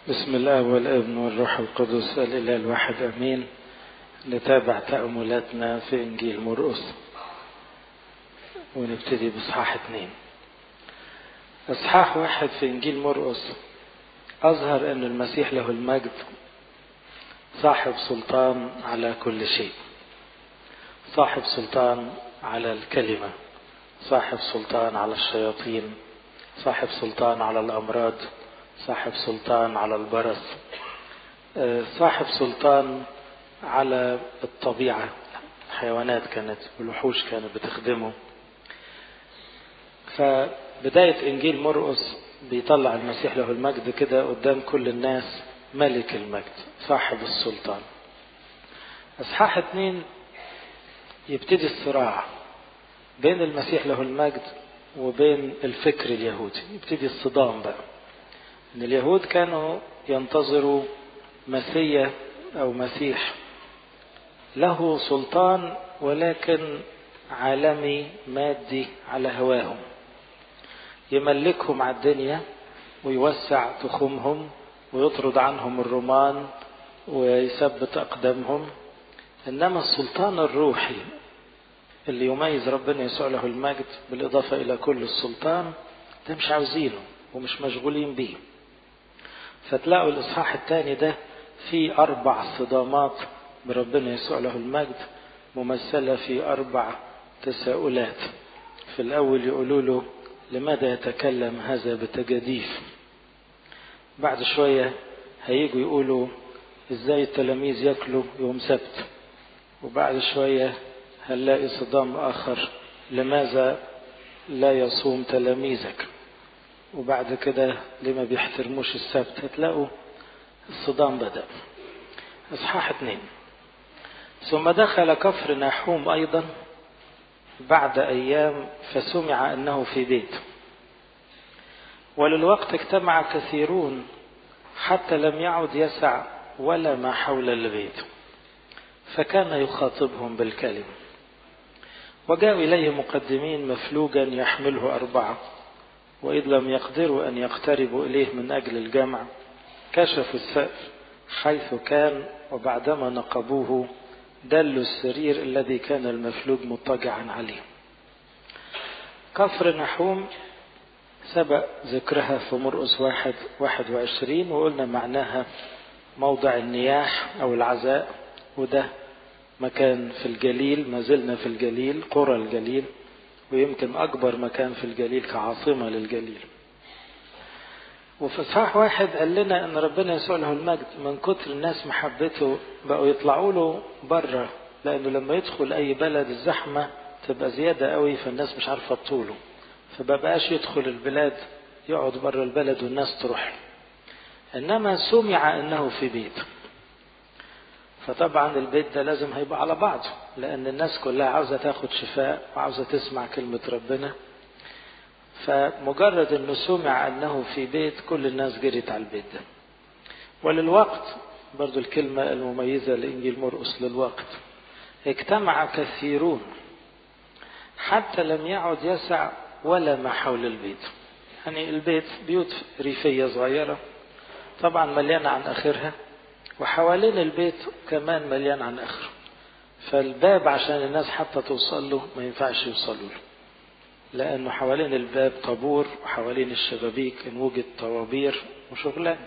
بسم الله والابن والروح القدس الإله الواحد أمين نتابع تأملاتنا في إنجيل مرقس ونبتدي بإصحاح اتنين إصحاح واحد في إنجيل مرقس أظهر أن المسيح له المجد صاحب سلطان على كل شيء صاحب سلطان على الكلمة صاحب سلطان على الشياطين صاحب سلطان على الأمراض صاحب سلطان على البرص صاحب سلطان على الطبيعة حيوانات كانت والوحوش كانت بتخدمه فبداية إنجيل مرقس بيطلع المسيح له المجد كده قدام كل الناس ملك المجد صاحب السلطان أصحاح اتنين يبتدي الصراع بين المسيح له المجد وبين الفكر اليهودي يبتدي الصدام بقى ان اليهود كانوا ينتظروا مسيا او مسيح له سلطان ولكن عالمي مادي على هواهم يملكهم على الدنيا ويوسع تخومهم ويطرد عنهم الرومان ويثبت اقدامهم انما السلطان الروحي اللي يميز ربنا يسوع له المجد بالاضافه الى كل السلطان ده مش عاوزينه ومش مشغولين بيه فتلاقوا الإصحاح الثاني ده فيه أربع صدامات بربنا يسوع له المجد ممثلة في أربع تساؤلات في الأول يقولوا له لماذا يتكلم هذا بتجاديف بعد شوية هيجوا يقولوا ازاي التلاميذ ياكلوا يوم سبت وبعد شوية هنلاقي صدام آخر لماذا لا يصوم تلاميذك وبعد كده لما بيحترموش السبت هتلاقوا الصدام بدأ اصحاح اتنين ثم دخل كفر ناحوم ايضا بعد ايام فسمع انه في بيت وللوقت اجتمع كثيرون حتى لم يعد يسع ولا ما حول البيت فكان يخاطبهم بالكلمه وجاءوا اليه مقدمين مفلوجا يحمله اربعه وإذ لم يقدروا أن يقتربوا إليه من أجل الجمع كشفوا السقف حيث كان وبعدما نقبوه دلوا السرير الذي كان المفلوج مضطجعا عليه كفر نحوم سبق ذكرها في مرقس واحد واحد وعشرين وقلنا معناها موضع النياح أو العزاء وده مكان في الجليل ما زلنا في الجليل قرى الجليل ويمكن أكبر مكان في الجليل كعاصمة للجليل وفي إصحاح واحد قال لنا إن ربنا يسوع له المجد من كتر الناس محبته بقوا يطلعوا له بره لأنه لما يدخل أي بلد الزحمة تبقى زيادة قوي فالناس مش عارفة تطوله فبقاش يدخل البلاد يقعد بره البلد والناس تروح إنما سمع أنه في بيت فطبعا البيت ده لازم هيبقى على بعضه لأن الناس كلها عاوزة تاخد شفاء وعاوزة تسمع كلمة ربنا فمجرد أنه سمع أنه في بيت كل الناس جريت على البيت ده وللوقت برضو الكلمة المميزة لإنجيل مرقس للوقت اجتمع كثيرون حتى لم يعد يسع ولا ما حول البيت يعني البيت بيوت ريفية صغيرة طبعا مليانة عن آخرها وحوالين البيت كمان مليان عن اخره فالباب عشان الناس حتى توصل له ما ينفعش يوصلوا له لانه حوالين الباب طابور وحوالين الشبابيك ان وجد طوابير وشغلان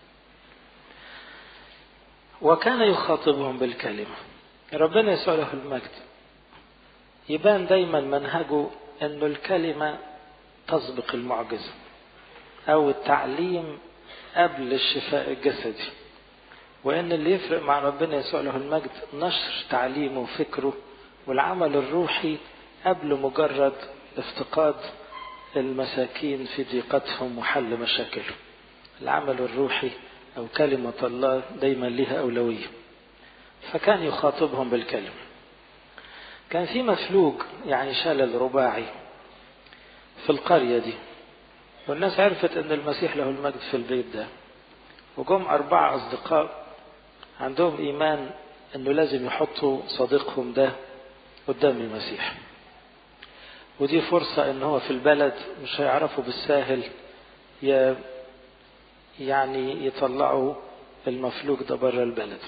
وكان يخاطبهم بالكلمة ربنا يسوع له المجد يبان دايما منهجه انه الكلمة تسبق المعجزة او التعليم قبل الشفاء الجسدي وان اللي يفرق مع ربنا يسوع له المجد نشر تعليمه وفكره والعمل الروحي قبل مجرد افتقاد المساكين في ضيقتهم وحل مشاكلهم العمل الروحي او كلمة الله دايما لها اولوية فكان يخاطبهم بالكلمة كان في مفلوج يعني شلل رباعي في القرية دي والناس عرفت ان المسيح له المجد في البيت ده وجم أربعة أصدقاء عندهم إيمان أنه لازم يحطوا صديقهم ده قدام المسيح ودي فرصة أن هو في البلد مش هيعرفوا بالساهل يعني يطلعوا المفلوج ده بره البلد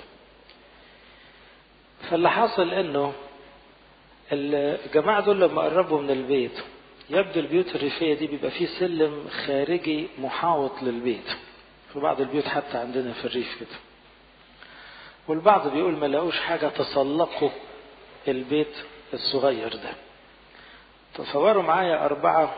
فاللي حصل انه الجماعة دول لما قربوا من البيت يبدو البيوت الريفية دي بيبقى فيه سلم خارجي محاوط للبيت في بعض البيوت حتى عندنا في الريف كده والبعض بيقول ما لقوش حاجة تسلقوا البيت الصغير ده تصوروا معايا أربعة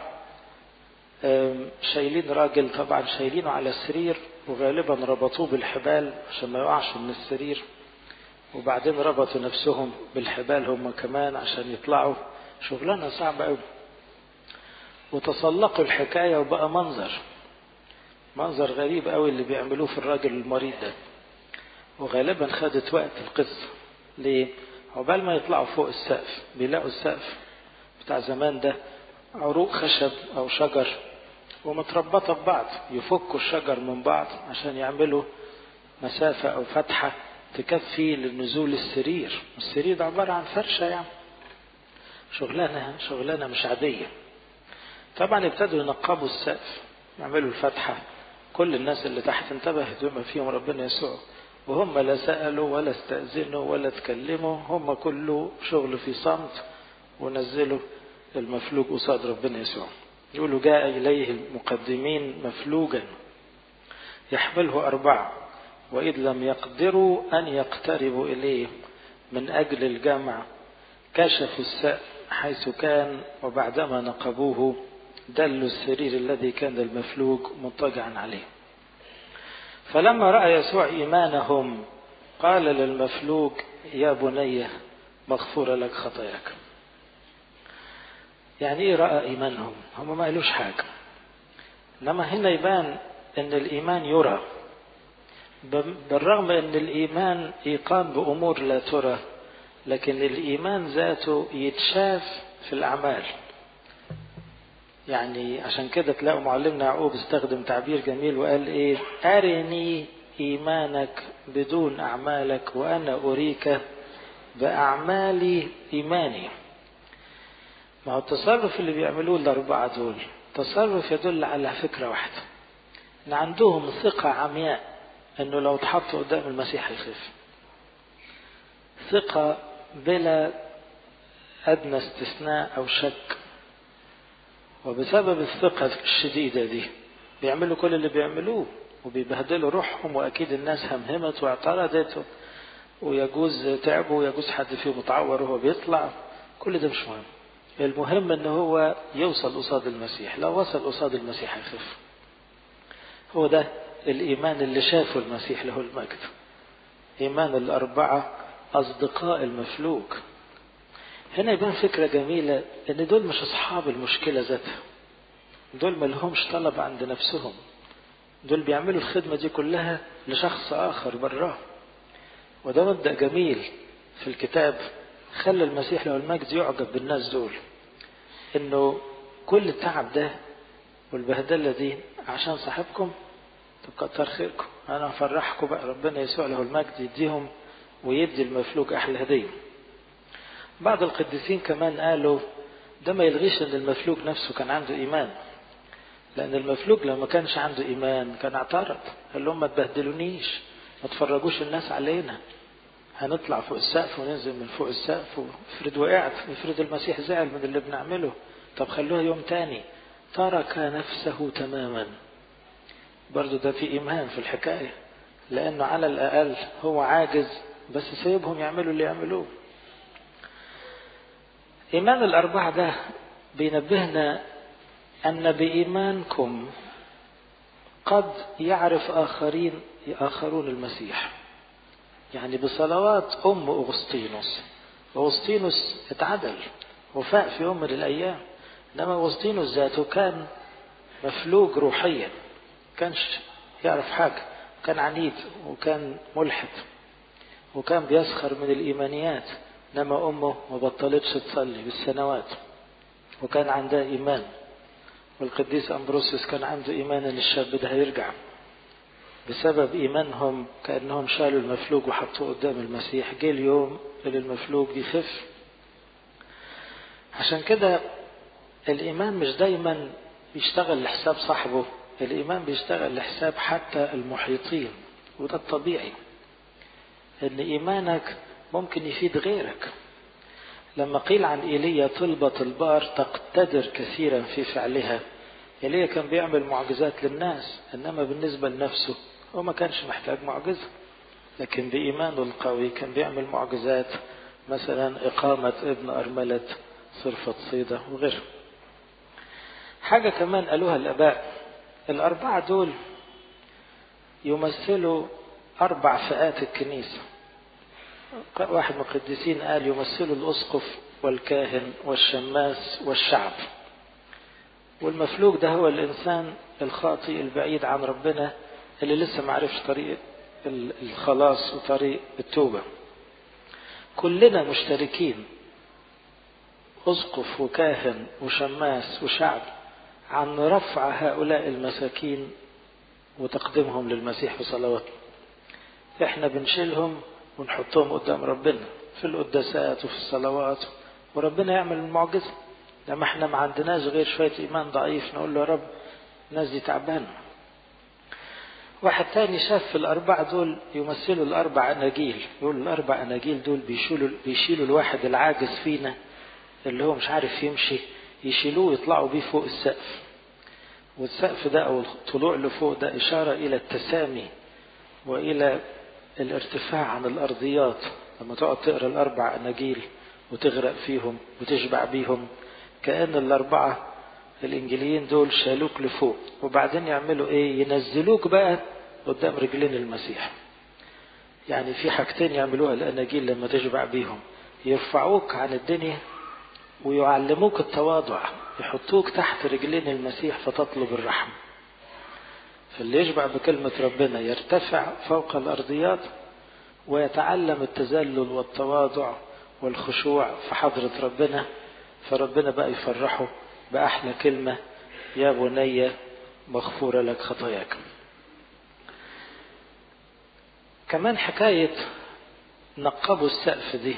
شايلين راجل طبعا شايلينه على السرير وغالبا ربطوه بالحبال عشان ما يقعش من السرير وبعدين ربطوا نفسهم بالحبال هم كمان عشان يطلعوا شغلانة صعبة قوي وتسلقوا الحكاية وبقى منظر منظر غريب قوي اللي بيعملوه في الراجل المريض ده وغالبا خدت وقت القصة ليه؟ عقبال ما يطلعوا فوق السقف بيلاقوا السقف بتاع زمان ده عروق خشب أو شجر ومتربطة ببعض يفكوا الشجر من بعض عشان يعملوا مسافة أو فتحة تكفي لنزول السرير السرير ده عبارة عن فرشة يعني شغلانة شغلانة مش عادية طبعا ابتدوا ينقبوا السقف يعملوا الفتحة كل الناس اللي تحت انتبهت بما فيهم ربنا يسوع وهم لا سألوا ولا استأذنوا ولا تكلموا هم كله شغل في صمت ونزلوا المفلوج قصاد ربنا يسوع يقولوا جاء إليه المقدمين مفلوجا يحمله أربعة وإذ لم يقدروا أن يقتربوا إليه من أجل الجمع كشفوا السقف حيث كان وبعدما نقبوه دلوا السرير الذي كان المفلوج مضطجعا عليه فلما رأى يسوع إيمانهم قال للمفلوج يا بني مغفورة لك خطاياك يعني ايه رأى إيمانهم هم ما قالوش حاجة إنما هنا يبان أن الإيمان يرى بالرغم أن الإيمان إيقان بأمور لا ترى لكن الإيمان ذاته يتشاف في الأعمال يعني عشان كده تلاقوا معلمنا يعقوب استخدم تعبير جميل وقال ايه أرني إيمانك بدون أعمالك وأنا أريك بأعمالي إيماني ما هو التصرف اللي بيعملوه الأربعة دول تصرف يدل على فكرة واحدة إن عندهم ثقة عمياء إنه لو اتحطوا قدام المسيح يخف ثقة بلا أدنى استثناء أو شك وبسبب الثقة الشديدة دي بيعملوا كل اللي بيعملوه وبيبهدلوا روحهم وأكيد الناس همهمت واعترضت ويجوز تعبوا ويجوز حد فيهم متعور وهو بيطلع كل ده مش مهم المهم ان هو يوصل قصاد المسيح لو وصل قصاد المسيح هيخف هو ده الإيمان اللي شافه المسيح له المجد إيمان الأربعة أصدقاء المفلوج هنا يبان فكرة جميلة إن دول مش أصحاب المشكلة ذاتها دول ما لهمش طلب عند نفسهم دول بيعملوا الخدمة دي كلها لشخص آخر براه وده مبدأ جميل في الكتاب خلى المسيح له المجد يعجب بالناس دول إنه كل التعب ده والبهدلة دي عشان صاحبكم طب كتر خيركم أنا هفرحكم بقى ربنا يسوع له المجد يديهم ويدي المفلوج أحلى هدية بعض القديسين كمان قالوا ده ما يلغيش ان المفلوج نفسه كان عنده ايمان لان المفلوج لو ما كانش عنده ايمان كان اعترض قال لهم ما تبهدلونيش ما تفرجوش الناس علينا هنطلع فوق السقف وننزل من فوق السقف وافرض وقعت افرض المسيح زعل من اللي بنعمله طب خلوها يوم تاني ترك نفسه تماما برضو ده في ايمان في الحكايه لانه على الاقل هو عاجز بس سيبهم يعملوا اللي يعملوه إيمان الأربعة ده بينبهنا أن بإيمانكم قد يعرف آخرين آخرون المسيح يعني بصلوات أم أغسطينوس أغسطينوس اتعدل وفاء في يوم من الأيام إنما أغسطينوس ذاته كان مفلوج روحيا كانش يعرف حاجة كان عنيد وكان ملحد وكان بيسخر من الإيمانيات إنما أمه ما بطلتش تصلي بالسنوات وكان عندها إيمان والقديس أمبروسيوس كان عنده إيمان إن الشاب ده هيرجع بسبب إيمانهم كأنهم شالوا المفلوج وحطوه قدام المسيح جه اليوم اللي المفلوج يخف عشان كده الإيمان مش دايما بيشتغل لحساب صاحبه الإيمان بيشتغل لحساب حتى المحيطين وده الطبيعي إن إيمانك ممكن يفيد غيرك لما قيل عن إيليا طلبة البار تقتدر كثيرا في فعلها إيليا كان بيعمل معجزات للناس إنما بالنسبة لنفسه هو ما كانش محتاج معجزة لكن بإيمانه القوي كان بيعمل معجزات مثلا إقامة ابن أرملة صرفة صيدة وغيره حاجة كمان قالوها الآباء الأربعة دول يمثلوا أربع فئات الكنيسة واحد من القديسين قال يمثلوا الأسقف والكاهن والشماس والشعب والمفلوج ده هو الإنسان الخاطئ البعيد عن ربنا اللي لسه ما عرفش طريق الخلاص وطريق التوبة كلنا مشتركين أسقف وكاهن وشماس وشعب عن رفع هؤلاء المساكين وتقديمهم للمسيح في صلوات احنا بنشيلهم ونحطهم قدام ربنا في القداسات وفي الصلوات وربنا يعمل المعجزة لما احنا ما عندناش غير شوية إيمان ضعيف نقول له يا رب الناس دي تعبانة واحد تاني شاف في الأربعة دول يمثلوا الأربع أناجيل يقول الأربع أناجيل دول بيشيلوا بيشيلوا الواحد العاجز فينا اللي هو مش عارف يمشي يشيلوه ويطلعوا بيه فوق السقف والسقف ده أو الطلوع لفوق ده إشارة إلى التسامي وإلى الارتفاع عن الأرضيات لما تقعد تقرأ الأربع أناجيل وتغرق فيهم وتشبع بيهم كأن الأربعة الإنجيليين دول شالوك لفوق وبعدين يعملوا إيه ينزلوك بقى قدام رجلين المسيح يعني في حاجتين يعملوها الأناجيل لما تشبع بيهم يرفعوك عن الدنيا ويعلموك التواضع يحطوك تحت رجلين المسيح فتطلب الرحمة فاللي يشبع بكلمة ربنا يرتفع فوق الأرضيات ويتعلم التذلل والتواضع والخشوع في حضرة ربنا فربنا بقى يفرحه بأحلى كلمة يا بني مغفورة لك خطاياك كمان حكاية نقبوا السقف دي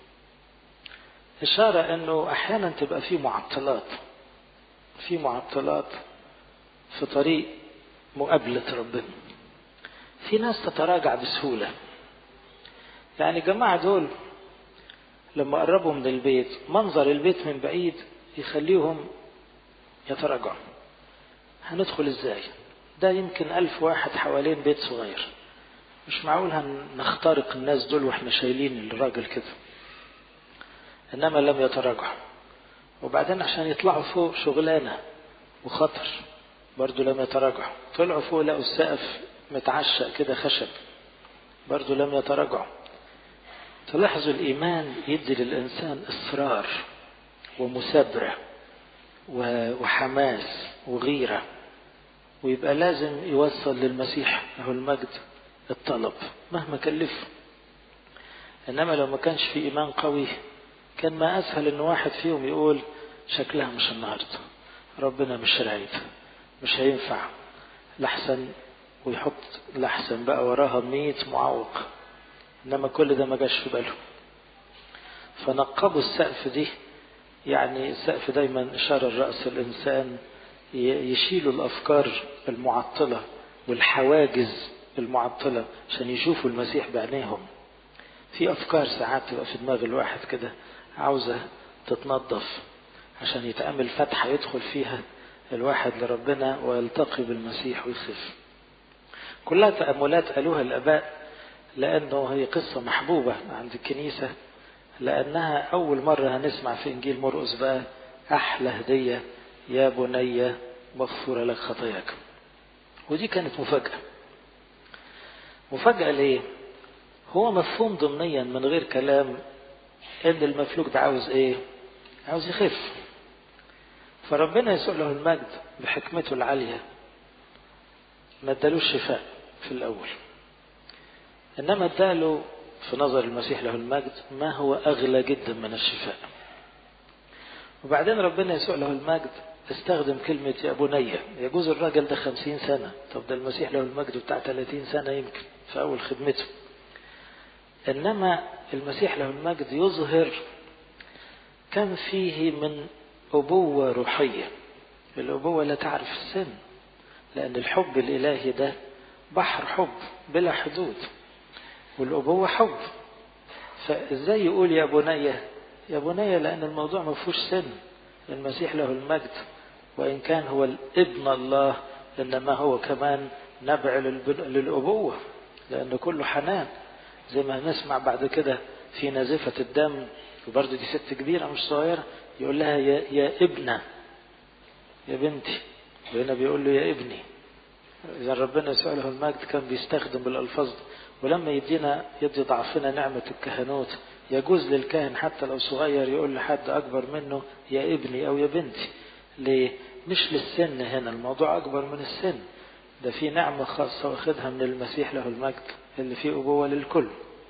إشارة أنه أحيانا تبقى في معطلات في معطلات في طريق مقابلة ربنا في ناس تتراجع بسهولة يعني جماعة دول لما قربوا من البيت منظر البيت من بعيد يخليهم يتراجعوا هندخل ازاي ده يمكن ألف واحد حوالين بيت صغير مش معقول هنخترق الناس دول واحنا شايلين الراجل كده انما لم يتراجعوا وبعدين عشان يطلعوا فوق شغلانه وخطر برضو لم يتراجعوا طلعوا فوق لقوا السقف متعشق كده خشب برضو لم يتراجعوا تلاحظوا الإيمان يدي للإنسان إصرار ومثابرة وحماس وغيرة ويبقى لازم يوصل للمسيح له المجد الطلب مهما كلفه إنما لو ما كانش في إيمان قوي كان ما أسهل إن واحد فيهم يقول شكلها مش النهاردة ربنا مش رايد مش هينفع لحسن ويحط لحسن بقى وراها ميت معوق إنما كل ده ما جاش في باله فنقبوا السقف دي يعني السقف دايما إشارة الرأس الإنسان يشيلوا الأفكار المعطلة والحواجز المعطلة عشان يشوفوا المسيح بعينيهم في أفكار ساعات تبقى في دماغ الواحد كده عاوزة تتنظف عشان يتأمل فتحة يدخل فيها الواحد لربنا ويلتقي بالمسيح ويخف كلها تأملات قالوها الآباء لأنه هي قصة محبوبة عند الكنيسة لأنها أول مرة هنسمع في إنجيل مرقس بقى أحلى هدية يا بني مغفورة لك خطاياك ودي كانت مفاجأة مفاجأة ليه؟ هو مفهوم ضمنيا من غير كلام ان المفلوج ده عاوز ايه عاوز يخف فربنا يسوع له المجد بحكمته العالية ما ادالوش شفاء في الاول انما اداله في نظر المسيح له المجد ما هو اغلى جدا من الشفاء وبعدين ربنا يسوع له المجد استخدم كلمة يا بني يجوز الراجل ده خمسين سنة طب ده المسيح له المجد بتاع ثلاثين سنة يمكن في أول خدمته إنما المسيح له المجد يظهر كم فيه من أبوة روحية الأبوة لا تعرف السن لأن الحب الإلهي ده بحر حب بلا حدود والأبوة حب فإزاي يقول يا بني يا بني لأن الموضوع ما فيهوش سن المسيح له المجد وإن كان هو الابن الله إنما هو كمان نبع للأبوة لأن كله حنان زي ما نسمع بعد كده في نازفة الدم وبرضه دي ست كبيرة مش صغيرة يقول لها يا, يا ابنة يا بنتي وهنا بيقول له يا ابني إذا ربنا يسوع له المجد كان بيستخدم الألفاظ دي ولما يدينا يدي ضعفنا نعمة الكهنوت يجوز للكاهن حتى لو صغير يقول لحد أكبر منه يا ابني أو يا بنتي ليه؟ مش للسن هنا الموضوع أكبر من السن ده في نعمة خاصة واخدها من المسيح له المجد اللي فيه أبوة للكل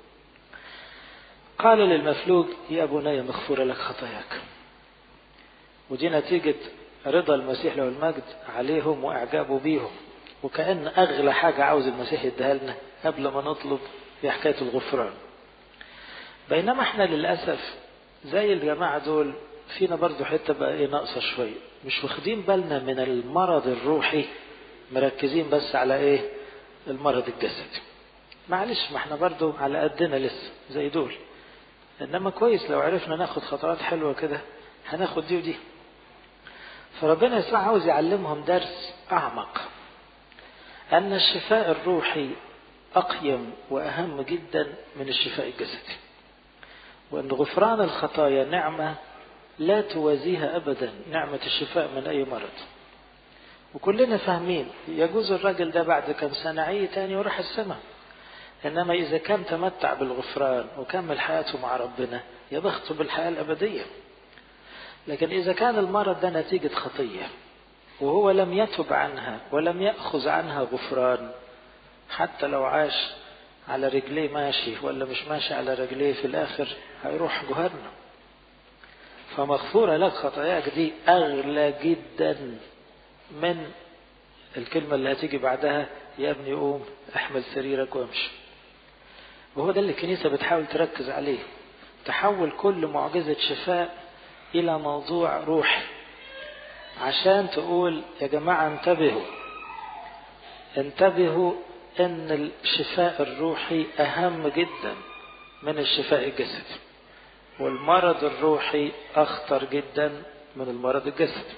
قال للمفلوج يا بني مغفورة لك خطاياك ودي نتيجة رضا المسيح له المجد عليهم وإعجابه بيهم وكأن أغلى حاجة عاوز المسيح يديها لنا قبل ما نطلب هي حكاية الغفران بينما احنا للأسف زي الجماعة دول فينا برضو حتة بقى ايه ناقصة شوية مش واخدين بالنا من المرض الروحي مركزين بس على ايه المرض الجسدي معلش ما احنا برضو على قدنا لسه زي دول انما كويس لو عرفنا ناخد خطوات حلوة كده هناخد دي ودي فربنا يسوع عاوز يعلمهم درس اعمق ان الشفاء الروحي اقيم واهم جدا من الشفاء الجسدي وان غفران الخطايا نعمه لا توازيها ابدا نعمه الشفاء من اي مرض وكلنا فاهمين يجوز الراجل ده بعد كم سنه عي تاني وراح السماء انما اذا كان تمتع بالغفران وكمل حياته مع ربنا يا بخته بالحياه الابديه لكن اذا كان المرض ده نتيجه خطيه وهو لم يتب عنها ولم ياخذ عنها غفران حتى لو عاش على رجليه ماشي ولا مش ماشي على رجليه في الاخر هيروح جهنم فمغفورة لك خطاياك دي أغلى جدا من الكلمة اللي هتيجي بعدها يا ابني قوم احمل سريرك وامشي وهو ده اللي الكنيسة بتحاول تركز عليه تحول كل معجزة شفاء إلى موضوع روحي عشان تقول يا جماعة انتبهوا انتبهوا ان الشفاء الروحي اهم جدا من الشفاء الجسدي والمرض الروحي اخطر جدا من المرض الجسدي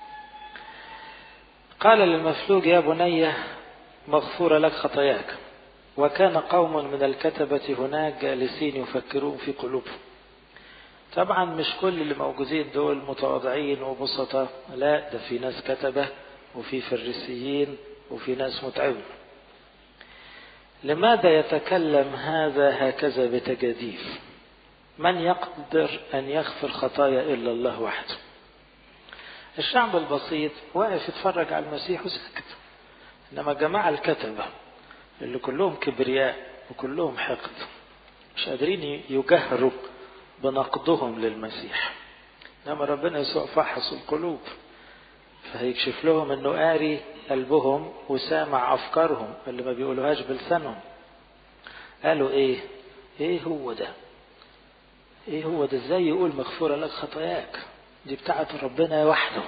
قال للمفلوج يا بني مغفورة لك خطاياك وكان قوم من الكتبة هناك جالسين يفكرون في قلوبهم طبعا مش كل اللي موجودين دول متواضعين وبسطاء لا ده في ناس كتبة وفي فريسيين وفي ناس متعبين لماذا يتكلم هذا هكذا بتجاديف من يقدر أن يغفر خطايا إلا الله وحده الشعب البسيط واقف يتفرج على المسيح وساكت إنما جماعة الكتبة اللي كلهم كبرياء وكلهم حقد مش قادرين يجهروا بنقدهم للمسيح إنما ربنا يسوع فحص القلوب فهيكشف لهم انه قاري قلبهم وسامع افكارهم اللي ما بيقولوهاش بلسانهم قالوا ايه ايه هو ده ايه هو ده ازاي يقول مغفورة لك خطاياك دي بتاعت ربنا وحده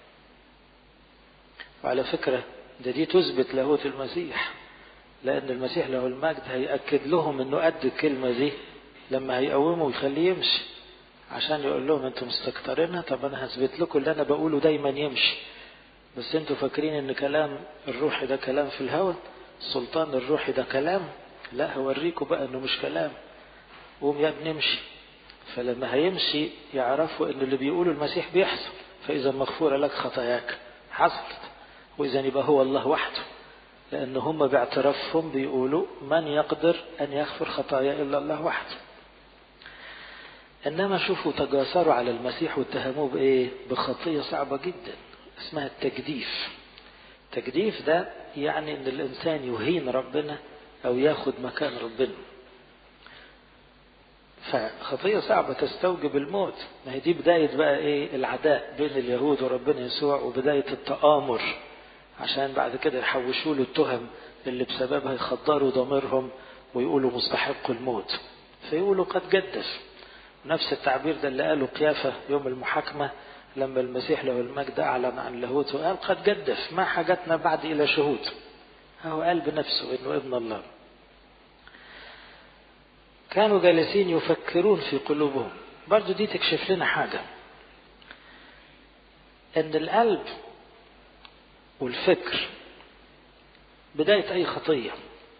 وعلى فكرة ده دي تثبت لاهوت المسيح لأن المسيح له المجد هيأكد لهم إنه قد الكلمة دي لما هيقومه ويخليه يمشي عشان يقول لهم انتوا مستكترينها طب انا هثبت لكم اللي انا بقوله دايما يمشي بس انتوا فاكرين ان كلام الروح ده كلام في الهوى السلطان الروحي ده كلام لا هوريكم بقى انه مش كلام قوم يا ابني امشي فلما هيمشي يعرفوا ان اللي بيقوله المسيح بيحصل فاذا مغفوره لك خطاياك حصلت واذا يبقى هو الله وحده لان هم باعترافهم بيقولوا من يقدر ان يغفر خطايا الا الله وحده انما شوفوا تجاسروا على المسيح واتهموه بايه بخطيه صعبه جدا اسمها التجديف التجديف ده يعني ان الانسان يهين ربنا او ياخد مكان ربنا فخطية صعبة تستوجب الموت ما هي دي بداية بقى ايه العداء بين اليهود وربنا يسوع وبداية التآمر عشان بعد كده يحوشوا له التهم اللي بسببها يخدروا ضميرهم ويقولوا مستحق الموت فيقولوا قد جدف نفس التعبير ده اللي قاله قيافة يوم المحاكمة لما المسيح له المجد أعلن عن لاهوته قال قد جدف ما حاجتنا بعد إلى شهود هو قال بنفسه إنه ابن الله كانوا جالسين يفكرون في قلوبهم برضو دي تكشف لنا حاجة ان القلب والفكر بداية اي خطية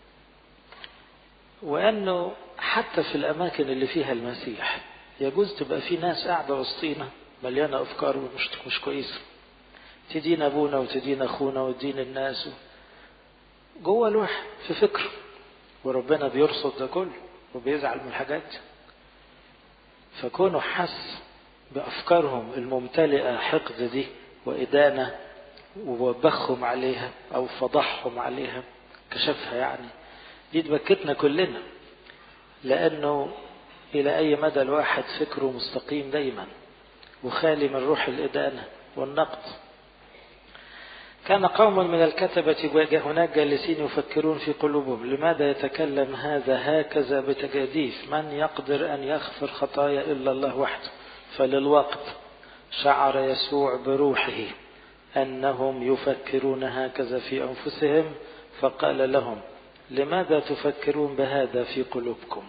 وانه حتى في الاماكن اللي فيها المسيح يجوز تبقى في ناس قاعدة وسطينا مليانة افكار مش, مش كويسة تدين ابونا وتدين اخونا وتدين الناس جوه الواحد في فكر وربنا بيرصد ده كله وبيزعل من الحاجات دي فكونه حس بأفكارهم الممتلئة حقد دي وإدانة ووبخهم عليها أو فضحهم عليها كشفها يعني دي تبكتنا كلنا لأنه إلى أي مدى الواحد فكره مستقيم دايما وخالي من روح الإدانة والنقد كان قوم من الكتبة هناك جالسين يفكرون في قلوبهم لماذا يتكلم هذا هكذا بتجاديف من يقدر أن يغفر خطايا إلا الله وحده فللوقت شعر يسوع بروحه أنهم يفكرون هكذا في أنفسهم فقال لهم لماذا تفكرون بهذا في قلوبكم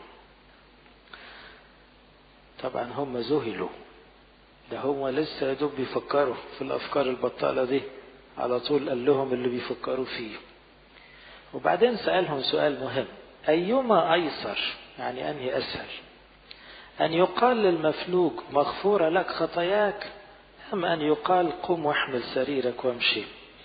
طبعا هم ذهلوا ده هم لسه يدوب بيفكروا في الأفكار البطالة دي على طول قال لهم اللي بيفكروا فيه وبعدين سألهم سؤال مهم أيما أيسر يعني أنهي أسهل أن يقال للمفلوج مغفورة لك خطاياك أم أن يقال قم واحمل سريرك وامشي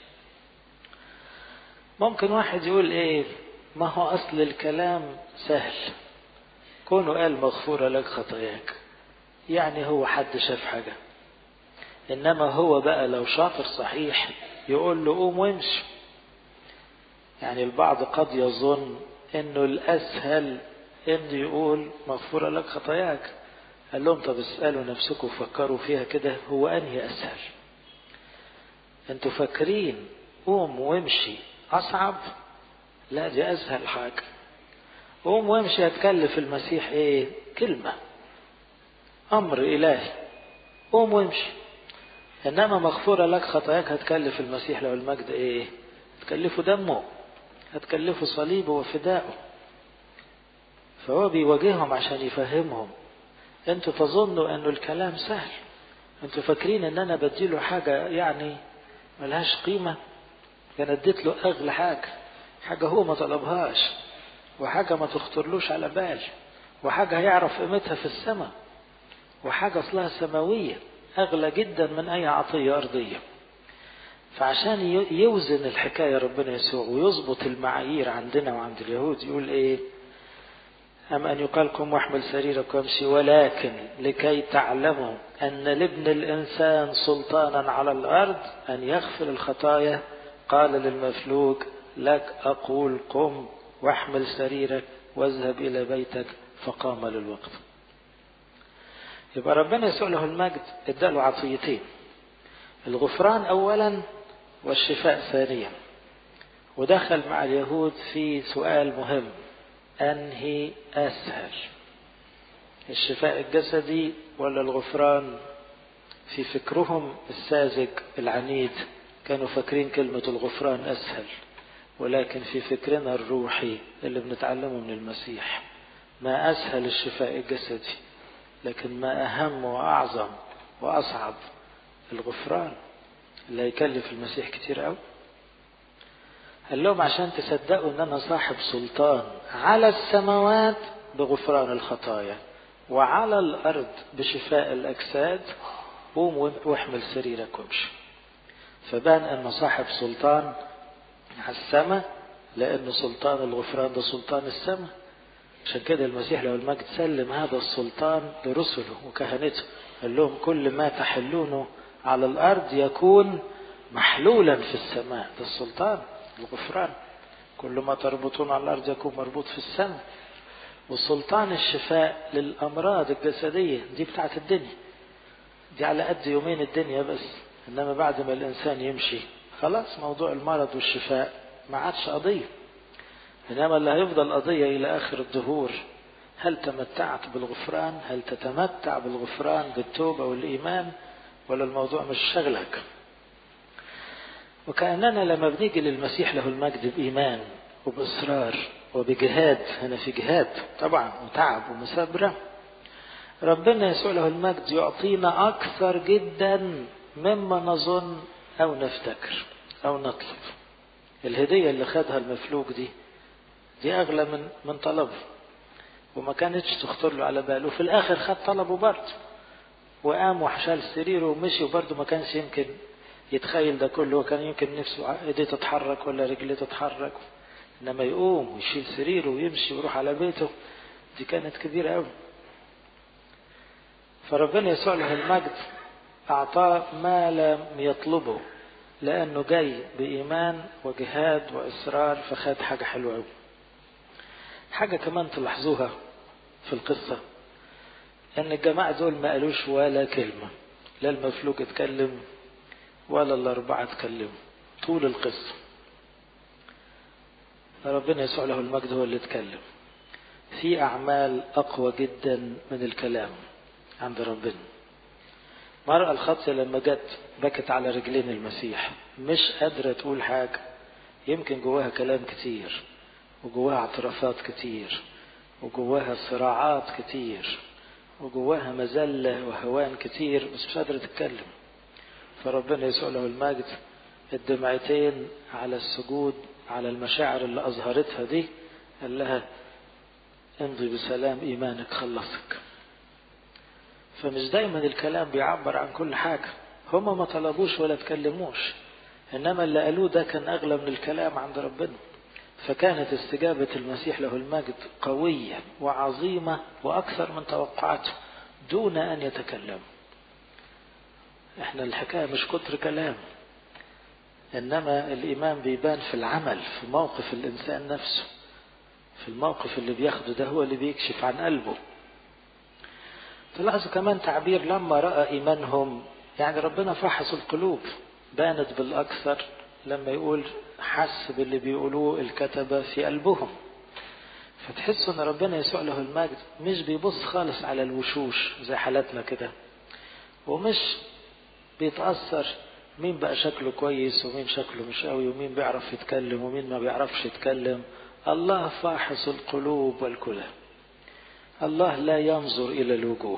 ممكن واحد يقول إيه ما هو أصل الكلام سهل كونه قال مغفورة لك خطاياك يعني هو حد شاف حاجة إنما هو بقى لو شاطر صحيح يقول له قوم وامشي يعني البعض قد يظن انه الاسهل انه يقول مغفورة لك خطاياك قال لهم طب اسألوا نفسكم فكروا فيها كده هو انهي اسهل انتوا فاكرين قوم وامشي اصعب لا دي اسهل حاجة قوم وامشي هتكلف المسيح ايه كلمة امر الهي قوم وامشي انما مغفورة لك خطاياك هتكلف المسيح له المجد ايه هتكلفه دمه هتكلفه صليبه وفدائه فهو بيواجههم عشان يفهمهم انتوا تظنوا انه الكلام سهل انتوا فاكرين ان انا بديله حاجة يعني ملهاش قيمة كان اديت له اغلى حاجة حاجة هو ما طلبهاش وحاجة ما تخطرلوش على بال وحاجة هيعرف قيمتها في السماء وحاجة اصلها سماوية أغلى جدا من أي عطية أرضية فعشان يوزن الحكاية ربنا يسوع ويظبط المعايير عندنا وعند اليهود يقول إيه أم أن يقالكم واحمل سريرك وامشي ولكن لكي تعلموا أن لابن الإنسان سلطانا على الأرض أن يغفر الخطايا قال للمفلوج لك أقول قم واحمل سريرك واذهب إلى بيتك فقام للوقت يبقى ربنا يسوع له المجد اداله عطيتين الغفران اولا والشفاء ثانيا ودخل مع اليهود في سؤال مهم انهي اسهل الشفاء الجسدي ولا الغفران في فكرهم الساذج العنيد كانوا فاكرين كلمة الغفران أسهل ولكن في فكرنا الروحي اللي بنتعلمه من المسيح ما أسهل الشفاء الجسدي لكن ما أهم وأعظم وأصعب الغفران اللي هيكلف المسيح كتير قوي قال لهم عشان تصدقوا ان انا صاحب سلطان على السماوات بغفران الخطايا وعلى الارض بشفاء الاجساد قوم واحمل سريرك وامشي فبان انه صاحب سلطان على السماء لانه سلطان الغفران ده سلطان السماء عشان كده المسيح له المجد سلم هذا السلطان لرسله وكهنته قال لهم كل ما تحلونه على الارض يكون محلولا في السماء ده السلطان الغفران كل ما تربطون على الارض يكون مربوط في السماء وسلطان الشفاء للامراض الجسديه دي بتاعت الدنيا دي على قد يومين الدنيا بس انما بعد ما الانسان يمشي خلاص موضوع المرض والشفاء ما عادش قضيه إنما اللي هيفضل قضية إلى آخر الدهور هل تمتعت بالغفران هل تتمتع بالغفران بالتوبة والإيمان ولا الموضوع مش شغلك وكأننا لما بنيجي للمسيح له المجد بإيمان وبإصرار وبجهاد هنا في جهاد طبعا وتعب ومثابرة ربنا يسوع له المجد يعطينا أكثر جدا مما نظن أو نفتكر أو نطلب الهدية اللي خدها المفلوج دي دي أغلى من من طلبه وما كانتش تخطر له على باله في الآخر خد طلبه برضه وقام وحشال سريره ومشي وبرضه ما كانش يمكن يتخيل ده كله وكان يمكن نفسه ايديه تتحرك ولا رجليه تتحرك انما يقوم ويشيل سريره ويمشي ويروح على بيته دي كانت كبيره قوي فربنا يسوع له المجد اعطاه ما لم يطلبه لانه جاي بايمان وجهاد واصرار فخد حاجه حلوه قوي حاجه كمان تلاحظوها في القصه ان الجماعه دول ما قالوش ولا كلمه لا المفلوج اتكلم ولا الأربعة اتكلموا طول القصة ربنا يسوع له المجد هو اللي اتكلم في أعمال أقوى جدا من الكلام عند ربنا المرأة الخاطية لما جت بكت على رجلين المسيح مش قادرة تقول حاجة يمكن جواها كلام كتير وجواها اعترافات كتير وجواها صراعات كتير وجواها مذلة وهوان كتير بس مش قادرة تتكلم فربنا يسوع له المجد الدمعتين على السجود على المشاعر اللي أظهرتها دي قال لها امضي بسلام إيمانك خلصك فمش دايما الكلام بيعبر عن كل حاجة هما ما طلبوش ولا تكلموش إنما اللي قالوه ده كان أغلى من الكلام عند ربنا فكانت استجابة المسيح له المجد قوية وعظيمة وأكثر من توقعاته دون أن يتكلم احنا الحكاية مش كتر كلام انما الايمان بيبان في العمل في موقف الانسان نفسه في الموقف اللي بياخده ده هو اللي بيكشف عن قلبه تلاحظوا كمان تعبير لما رأى ايمانهم يعني ربنا فحص القلوب بانت بالاكثر لما يقول حس باللي بيقولوه الكتبة في قلبهم فتحسوا ان ربنا يسوع له المجد مش بيبص خالص على الوشوش زي حالاتنا كده ومش بيتأثر مين بقى شكله كويس ومين شكله مش قوي ومين بيعرف يتكلم ومين ما بيعرفش يتكلم الله فاحص القلوب والكلى الله لا ينظر إلى الوجوه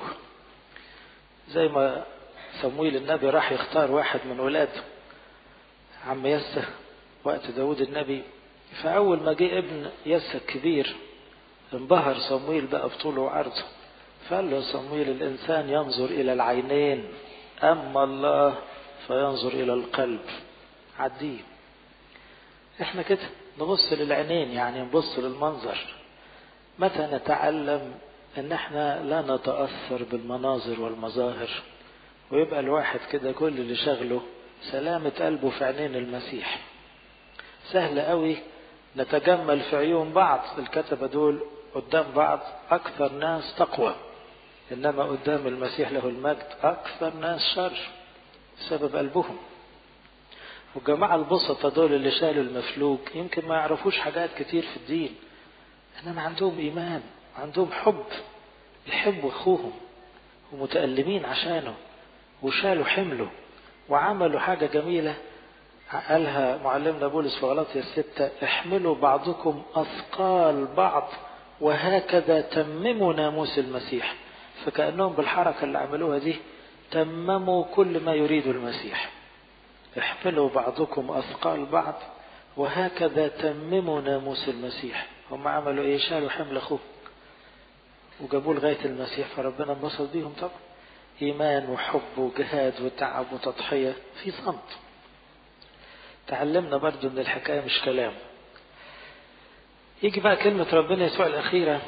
زي ما صمويل النبي راح يختار واحد من ولاده عم يسه وقت داود النبي فأول ما جه ابن يسه الكبير انبهر صمويل بقى بطوله وعرضه فقال له صمويل الإنسان ينظر إلى العينين أما الله فينظر إلى القلب عديه احنا كده نبص للعينين يعني نبص للمنظر متى نتعلم ان احنا لا نتأثر بالمناظر والمظاهر ويبقى الواحد كده كل اللي شغله سلامة قلبه في عينين المسيح سهل قوي نتجمل في عيون بعض الكتبة دول قدام بعض أكثر ناس تقوى إنما قدام المسيح له المجد أكثر ناس شر بسبب قلبهم والجماعة البسطة دول اللي شالوا المفلوج يمكن ما يعرفوش حاجات كتير في الدين إنما عندهم إيمان عندهم حب يحبوا أخوهم ومتألمين عشانه وشالوا حمله وعملوا حاجة جميلة قالها معلمنا بولس في غلطية الستة احملوا بعضكم أثقال بعض وهكذا تمموا ناموس المسيح فكأنهم بالحركة اللي عملوها دي تمموا كل ما يريد المسيح احملوا بعضكم أثقال بعض وهكذا تمموا ناموس المسيح هم عملوا ايه شالوا حمل اخوه وجابوه لغاية المسيح فربنا انبسط بيهم طبعا إيمان وحب وجهاد وتعب وتضحية في صمت تعلمنا برضو ان الحكاية مش كلام يجي بقى كلمة ربنا يسوع الأخيرة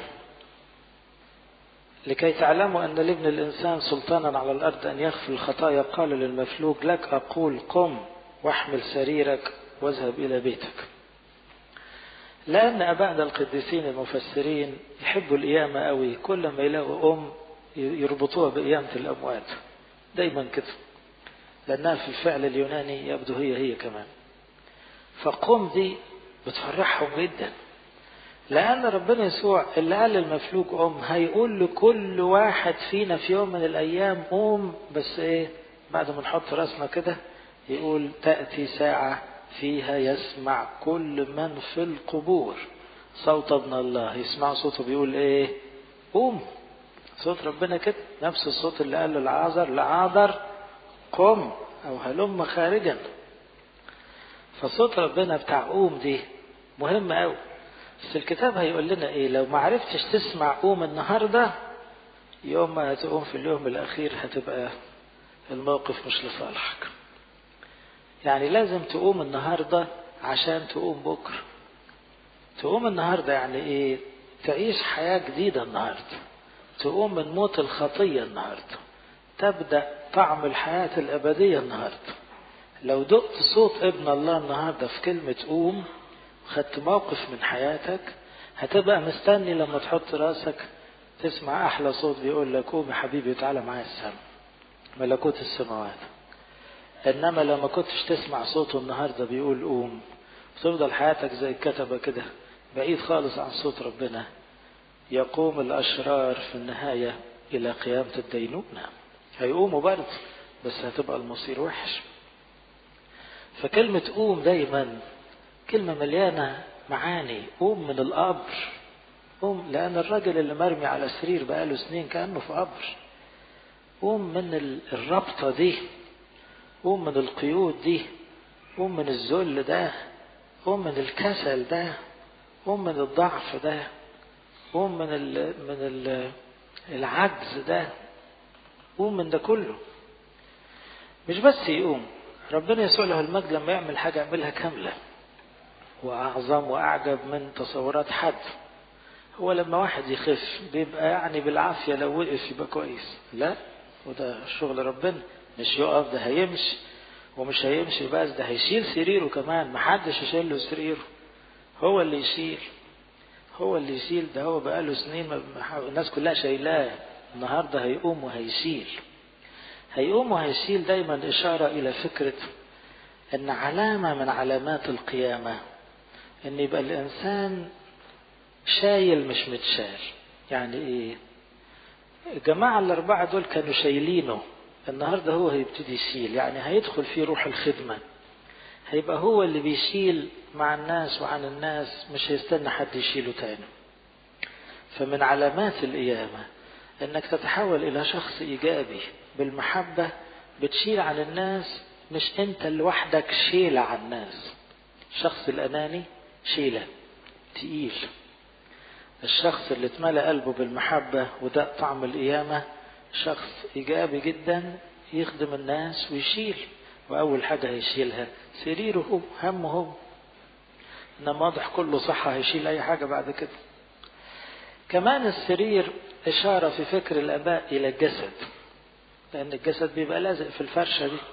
لكي تعلموا أن لابن الإنسان سلطانا على الأرض أن يغفر الخطايا قال للمفلوج لك أقول قم واحمل سريرك واذهب إلى بيتك لأن أبائنا القديسين المفسرين يحبوا القيامة قوي كل ما يلاقوا أم يربطوها بقيامة الأموات دايما كده لأنها في الفعل اليوناني يبدو هي هي كمان فقم دي بتفرحهم جدا لأن ربنا يسوع اللي قال للمفلوج قوم هيقول لكل واحد فينا في يوم من الأيام قوم بس إيه بعد ما نحط راسنا كده يقول تأتي ساعة فيها يسمع كل من في القبور صوت ابن الله يسمع صوته بيقول ايه قوم صوت ربنا كده نفس الصوت اللي قال للعازر لعازر قم او هلم خارجا فصوت ربنا بتاع قوم دي مهم قوي بس الكتاب هيقول لنا ايه لو ما عرفتش تسمع قوم النهارده يوم ما هتقوم في اليوم الاخير هتبقى الموقف مش لصالحك يعني لازم تقوم النهارده عشان تقوم بكره تقوم النهارده يعني ايه تعيش حياه جديده النهارده تقوم من موت الخطيه النهارده تبدا طعم الحياه الابديه النهارده لو دقت صوت ابن الله النهارده في كلمه قوم خدت موقف من حياتك هتبقى مستني لما تحط راسك تسمع احلى صوت بيقول لك قوم يا حبيبي تعالى معايا السما ملكوت السماوات انما لو ما كنتش تسمع صوته النهارده بيقول قوم تفضل حياتك زي الكتبه كده بعيد خالص عن صوت ربنا يقوم الاشرار في النهايه الى قيامه الدينونه هيقوموا برضه بس هتبقى المصير وحش فكلمه قوم دايما كلمه مليانه معاني قوم من القبر قوم لان الراجل اللي مرمي على سرير بقاله سنين كانه في قبر قوم من الربطه دي قوم من القيود دي قوم من الذل ده قوم من الكسل ده قوم من الضعف ده قوم من ال من ال العجز ده قوم من ده كله مش بس يقوم ربنا يسوع له المجد لما يعمل حاجة يعملها كاملة وأعظم وأعجب من تصورات حد هو لما واحد يخف بيبقى يعني بالعافية لو وقف يبقى كويس لا وده شغل ربنا مش يقف ده هيمشي ومش هيمشي بس ده هيشيل سريره كمان محدش يشيل له سريره هو اللي يشيل هو اللي يشيل ده هو بقاله سنين الناس كلها شايلاه النهارده هيقوم وهيشيل هيقوم وهيشيل دايما إشارة إلى فكرة أن علامة من علامات القيامة أن يبقى الإنسان شايل مش متشال يعني إيه الجماعة الأربعة دول كانوا شايلينه النهاردة هو هيبتدي يشيل يعني هيدخل فيه روح الخدمة هيبقى هو اللي بيشيل مع الناس وعن الناس مش هيستنى حد يشيله تاني فمن علامات القيامة انك تتحول الى شخص ايجابي بالمحبة بتشيل عن الناس مش انت لوحدك شيلة عن الناس الشخص الاناني شيلة تقيل الشخص اللي اتملى قلبه بالمحبة وده طعم القيامة شخص ايجابي جدا يخدم الناس ويشيل واول حاجة هيشيلها سريره هو همه هو انما واضح كله صح هيشيل اي حاجة بعد كده كمان السرير إشارة في فكر الآباء إلى الجسد لأن الجسد بيبقى لازق في الفرشة دي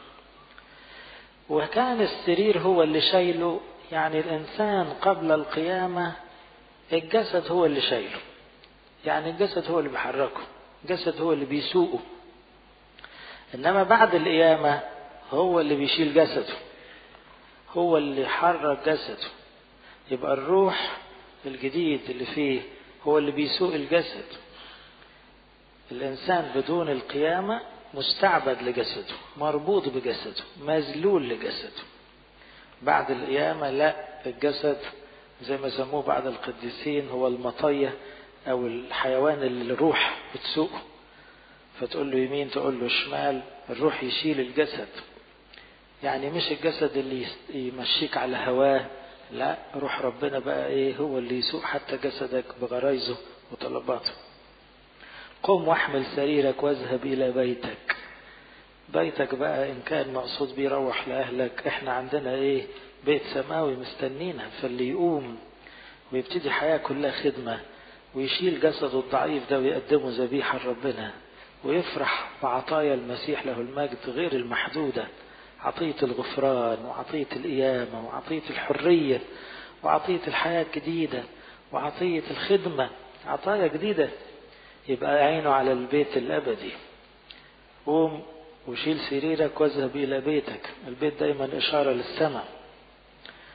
وكان السرير هو اللي شايله يعني الإنسان قبل القيامة الجسد هو اللي شايله يعني الجسد هو اللي بيحركه الجسد هو اللي بيسوقه إنما بعد القيامة هو اللي بيشيل جسده هو اللي يحرك جسده يبقى الروح الجديد اللي فيه هو اللي بيسوق الجسد الإنسان بدون القيامة مستعبد لجسده مربوط بجسده مذلول لجسده بعد القيامة لا الجسد زي ما سموه بعد القديسين هو المطية أو الحيوان اللي الروح بتسوقه فتقول له يمين تقول له شمال الروح يشيل الجسد يعني مش الجسد اللي يمشيك على هواه لا روح ربنا بقى ايه هو اللي يسوق حتى جسدك بغرايزه وطلباته قم واحمل سريرك واذهب الى بيتك بيتك بقى ان كان مقصود بيه روح لاهلك احنا عندنا ايه بيت سماوي مستنينا فاللي يقوم ويبتدي حياة كلها خدمة ويشيل جسده الضعيف ده ويقدمه ذبيحة لربنا ويفرح بعطايا المسيح له المجد غير المحدودة عطية الغفران وعطية القيامة وعطية الحرية وعطية الحياة الجديدة وعطية الخدمة عطايا جديدة يبقى عينه على البيت الأبدي قوم وشيل سريرك واذهب إلى بيتك البيت دايما إشارة للسماء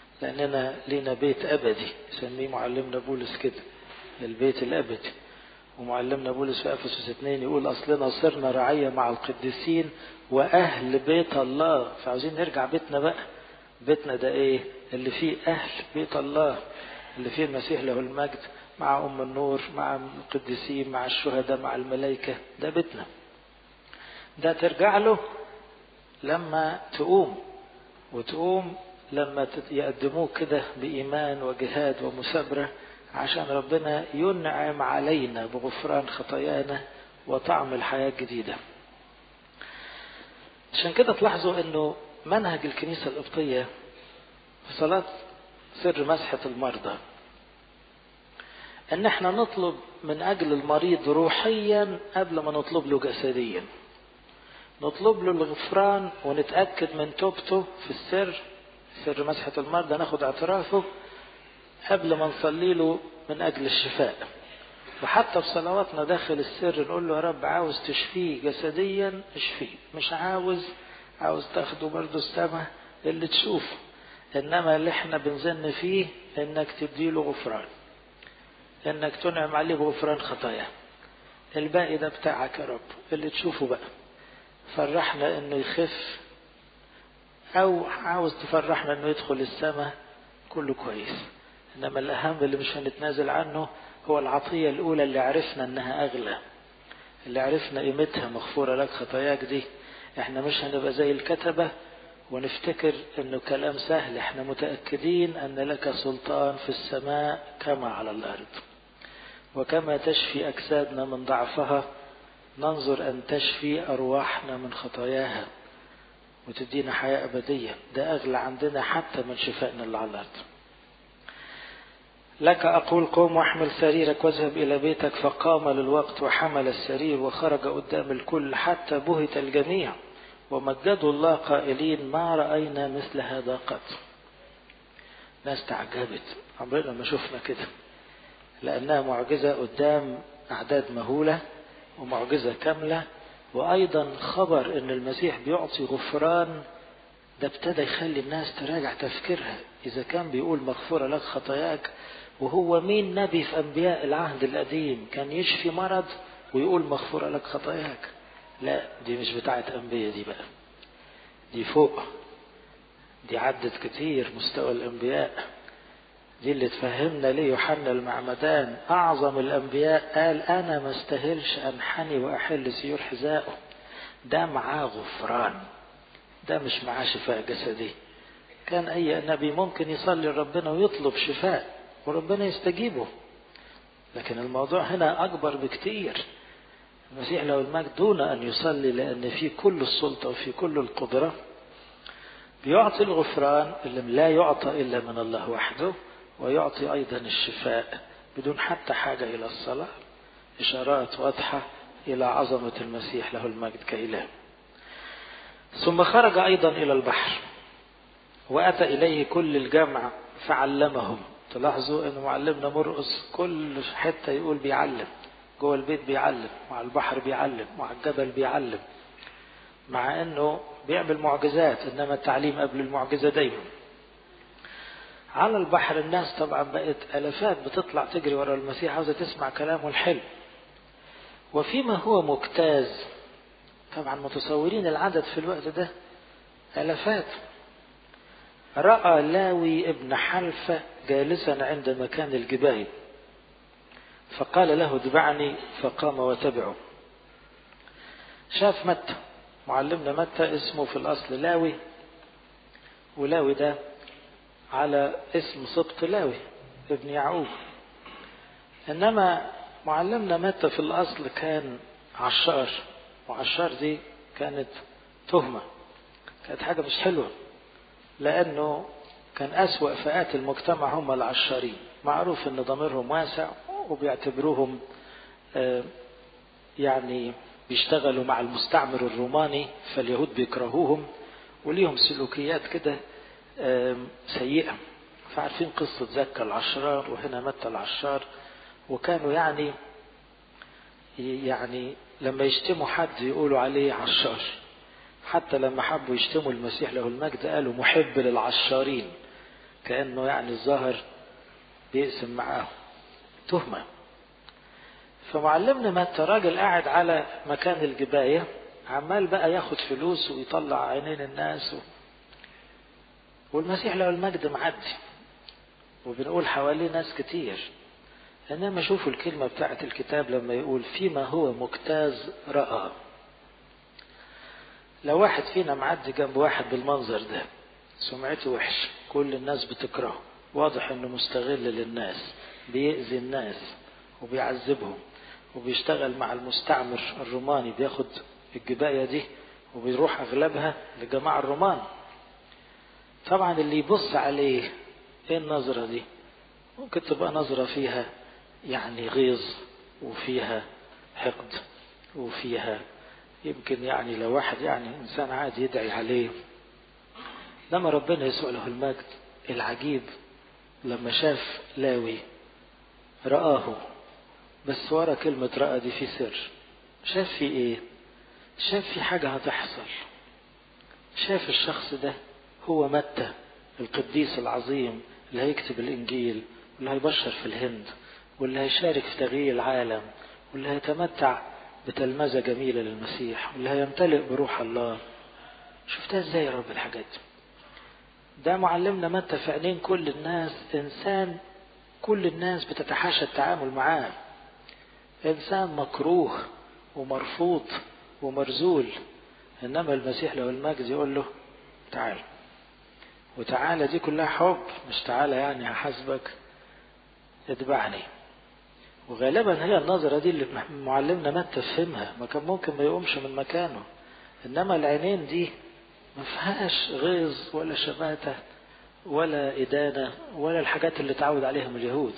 لأننا لنا بيت أبدي يسميه معلمنا بولس كده البيت الأبدي ومعلمنا بولس في افسس 2 يقول اصلنا صرنا رعيه مع القديسين واهل بيت الله فعاوزين نرجع بيتنا بقى بيتنا ده ايه اللي فيه اهل بيت الله اللي فيه المسيح له المجد مع ام النور مع القديسين مع الشهداء مع الملائكه ده بيتنا ده ترجع له لما تقوم وتقوم لما يقدموك كده بإيمان وجهاد ومثابرة عشان ربنا ينعم علينا بغفران خطايانا وطعم الحياة الجديدة عشان كده تلاحظوا انه منهج الكنيسة القبطية في صلاة سر مسحة المرضى ان احنا نطلب من اجل المريض روحيا قبل ما نطلب له جسديا نطلب له الغفران ونتأكد من توبته في السر سر مسحة المرضى ناخد اعترافه قبل ما نصلي له من أجل الشفاء وحتى في صلواتنا داخل السر نقول له يا رب عاوز تشفيه جسديا اشفيه مش عاوز عاوز تاخده برضه السماء اللي تشوفه انما اللي احنا بنزن فيه انك تديله غفران انك تنعم عليه بغفران خطاياه الباقي ده بتاعك يا رب اللي تشوفه بقى فرحنا انه يخف او عاوز تفرحنا انه يدخل السماء كله كويس انما الاهم اللي مش هنتنازل عنه هو العطيه الاولى اللي عرفنا انها اغلى اللي عرفنا قيمتها مغفوره لك خطاياك دي احنا مش هنبقى زي الكتبه ونفتكر انه كلام سهل احنا متاكدين ان لك سلطان في السماء كما على الارض وكما تشفي اجسادنا من ضعفها ننظر ان تشفي ارواحنا من خطاياها وتدينا حياه ابديه ده اغلى عندنا حتى من شفائنا اللي على الارض لك أقول قوم واحمل سريرك واذهب إلى بيتك فقام للوقت وحمل السرير وخرج قدام الكل حتى بهت الجميع ومجدوا الله قائلين ما رأينا مثل هذا قط ناس تعجبت عمرنا ما شفنا كده لأنها معجزة قدام أعداد مهولة ومعجزة كاملة وأيضا خبر أن المسيح بيعطي غفران ده ابتدى يخلي الناس تراجع تفكيرها إذا كان بيقول مغفورة لك خطاياك وهو مين نبي في أنبياء العهد القديم كان يشفي مرض ويقول مغفورة لك خطاياك لا دي مش بتاعت أنبياء دي بقى دي فوق دي عدت كتير مستوى الأنبياء دي اللي تفهمنا ليه يوحنا المعمدان أعظم الأنبياء قال أنا ما استاهلش أنحني وأحل سيور حذائه ده معاه غفران ده مش معاه شفاء جسدي كان أي نبي ممكن يصلي لربنا ويطلب شفاء وربنا يستجيبه لكن الموضوع هنا أكبر بكتير المسيح له المجد دون أن يصلي لأن في كل السلطة وفي كل القدرة بيعطي الغفران اللي لا يعطى إلا من الله وحده ويعطي أيضا الشفاء بدون حتى حاجة إلى الصلاة إشارات واضحة إلى عظمة المسيح له المجد كإله ثم خرج أيضا إلى البحر وأتى إليه كل الجمع فعلمهم تلاحظوا أن معلمنا مرقص كل حتة يقول بيعلم جوه البيت بيعلم مع البحر بيعلم مع الجبل بيعلم مع أنه بيعمل معجزات إنما التعليم قبل المعجزة دايما على البحر الناس طبعا بقت ألفات بتطلع تجري ورا المسيح عاوزة تسمع كلامه الحلو وفيما هو مجتاز طبعا متصورين العدد في الوقت ده ألفات رأى لاوي ابن حلفة جالسا عند مكان الجبال فقال له اتبعني فقام وتبعه شاف متى معلمنا متى اسمه في الأصل لاوي ولاوي ده على اسم سبط لاوي ابن يعقوب إنما معلمنا متى في الأصل كان عشار وعشار دي كانت تهمة كانت حاجة مش حلوة لأنه كان أسوأ فئات المجتمع هم العشارين معروف أن ضميرهم واسع وبيعتبروهم يعني بيشتغلوا مع المستعمر الروماني فاليهود بيكرهوهم وليهم سلوكيات كده سيئة فعارفين قصة زكا العشار وهنا متى العشار وكانوا يعني يعني لما يشتموا حد يقولوا عليه عشار حتى لما حبوا يشتموا المسيح له المجد قالوا محب للعشارين كأنه يعني الظاهر بيقسم معاهم تهمة فمعلمنا متى راجل قاعد على مكان الجباية عمال بقى ياخد فلوس ويطلع عينين الناس و... والمسيح له المجد معدي وبنقول حواليه ناس كتير انما شوفوا الكلمة بتاعت الكتاب لما يقول فيما هو مجتاز رأى لو واحد فينا معدي جنب واحد بالمنظر ده سمعته وحش كل الناس بتكرهه واضح انه مستغل للناس بيأذي الناس وبيعذبهم وبيشتغل مع المستعمر الروماني بياخد الجباية دي وبيروح اغلبها لجماعة الرومان طبعا اللي يبص عليه ايه النظرة دي ممكن تبقى نظرة فيها يعني غيظ وفيها حقد وفيها يمكن يعني لو واحد يعني انسان عادي يدعي عليه لما ربنا يسوع له المجد العجيب لما شاف لاوي رآه بس ورا كلمة رأى دي في سر شاف في ايه شاف في حاجة هتحصل شاف الشخص ده هو متى القديس العظيم اللي هيكتب الإنجيل واللي هيبشر في الهند واللي هيشارك في تغيير العالم واللي هيتمتع بتلمذة جميلة للمسيح واللي هيمتلئ بروح الله شفتها ازاي يا رب الحاجات دي ده معلمنا متى في عينين كل الناس انسان كل الناس بتتحاشى التعامل معاه انسان مكروه ومرفوض ومرزول انما المسيح له المجد يقول له تعال وتعالى دي كلها حب مش تعالى يعني هحاسبك اتبعني وغالبا هي النظرة دي اللي معلمنا متى فهمها ما كان ممكن ما يقومش من مكانه انما العينين دي ما فيهاش غيظ ولا شماتة ولا إدانة ولا الحاجات اللي تعود عليهم اليهود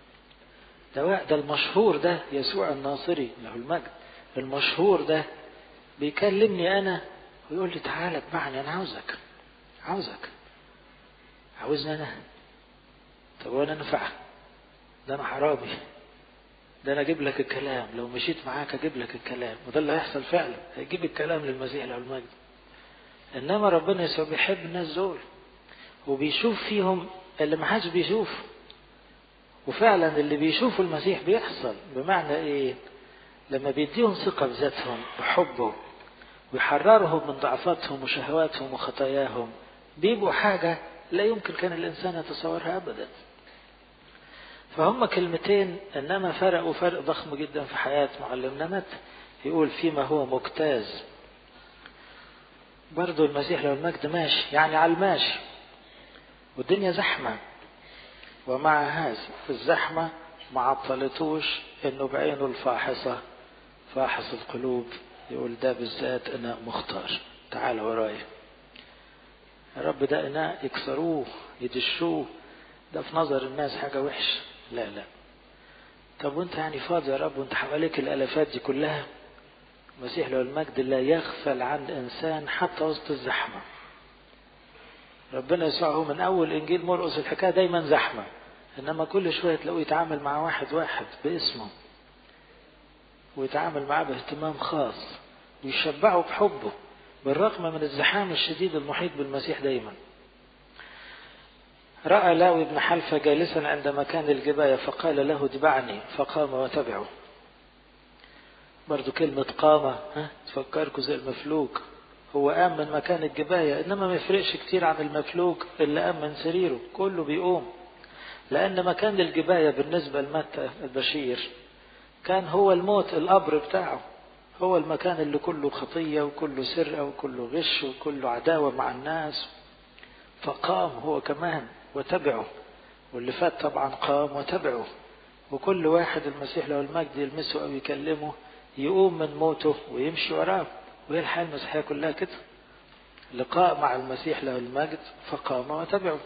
ده ده المشهور ده يسوع الناصري له المجد المشهور ده بيكلمني أنا ويقول لي تعالى اتبعني أنا عاوزك عاوزك عاوزني أنا طب وأنا أنفع ده أنا حرامي ده أنا أجيب لك الكلام لو مشيت معاك أجيب لك الكلام وده اللي هيحصل فعلا هيجيب الكلام للمسيح له المجد انما ربنا يسوع بيحب الناس دول وبيشوف فيهم اللي ما حدش بيشوف وفعلا اللي بيشوفوا المسيح بيحصل بمعنى ايه لما بيديهم ثقة بذاتهم وحبه ويحررهم من ضعفاتهم وشهواتهم وخطاياهم بيبقوا حاجة لا يمكن كان الإنسان يتصورها أبدا فهم كلمتين إنما فرقوا فرق ضخم جدا في حياة معلمنا متى يقول فيما هو مجتاز برضه المسيح لو المجد ماشي يعني على الماشي والدنيا زحمة ومع هذا في الزحمة ما عطلتوش انه بعينه الفاحصة فاحص القلوب يقول ده بالذات اناء مختار تعال ورايا يا رب ده اناء يكسروه يدشوه ده في نظر الناس حاجة وحشة لا لا طب وانت يعني فاضي يا رب وانت حواليك الالافات دي كلها المسيح له المجد لا يغفل عن انسان حتى وسط الزحمه ربنا يسوع هو من اول انجيل مرقس الحكايه دايما زحمه انما كل شويه تلاقوه يتعامل مع واحد واحد باسمه ويتعامل معاه باهتمام خاص ويشبعه بحبه بالرغم من الزحام الشديد المحيط بالمسيح دايما راى لاوي بن حلفه جالسا عند مكان الجبايه فقال له اتبعني فقام وتبعه برضو كلمة قامة ها تفكركوا زي المفلوج هو قام من مكان الجباية إنما ما يفرقش كتير عن المفلوج اللي قام من سريره كله بيقوم لأن مكان الجباية بالنسبة لمتى البشير كان هو الموت القبر بتاعه هو المكان اللي كله خطية وكله سرقة وكله غش وكله عداوة مع الناس فقام هو كمان وتبعه واللي فات طبعا قام وتبعه وكل واحد المسيح له المجد يلمسه أو يكلمه يقوم من موته ويمشي وراه وهي الحياة المسيحية كلها كده لقاء مع المسيح له المجد فقام وتبعه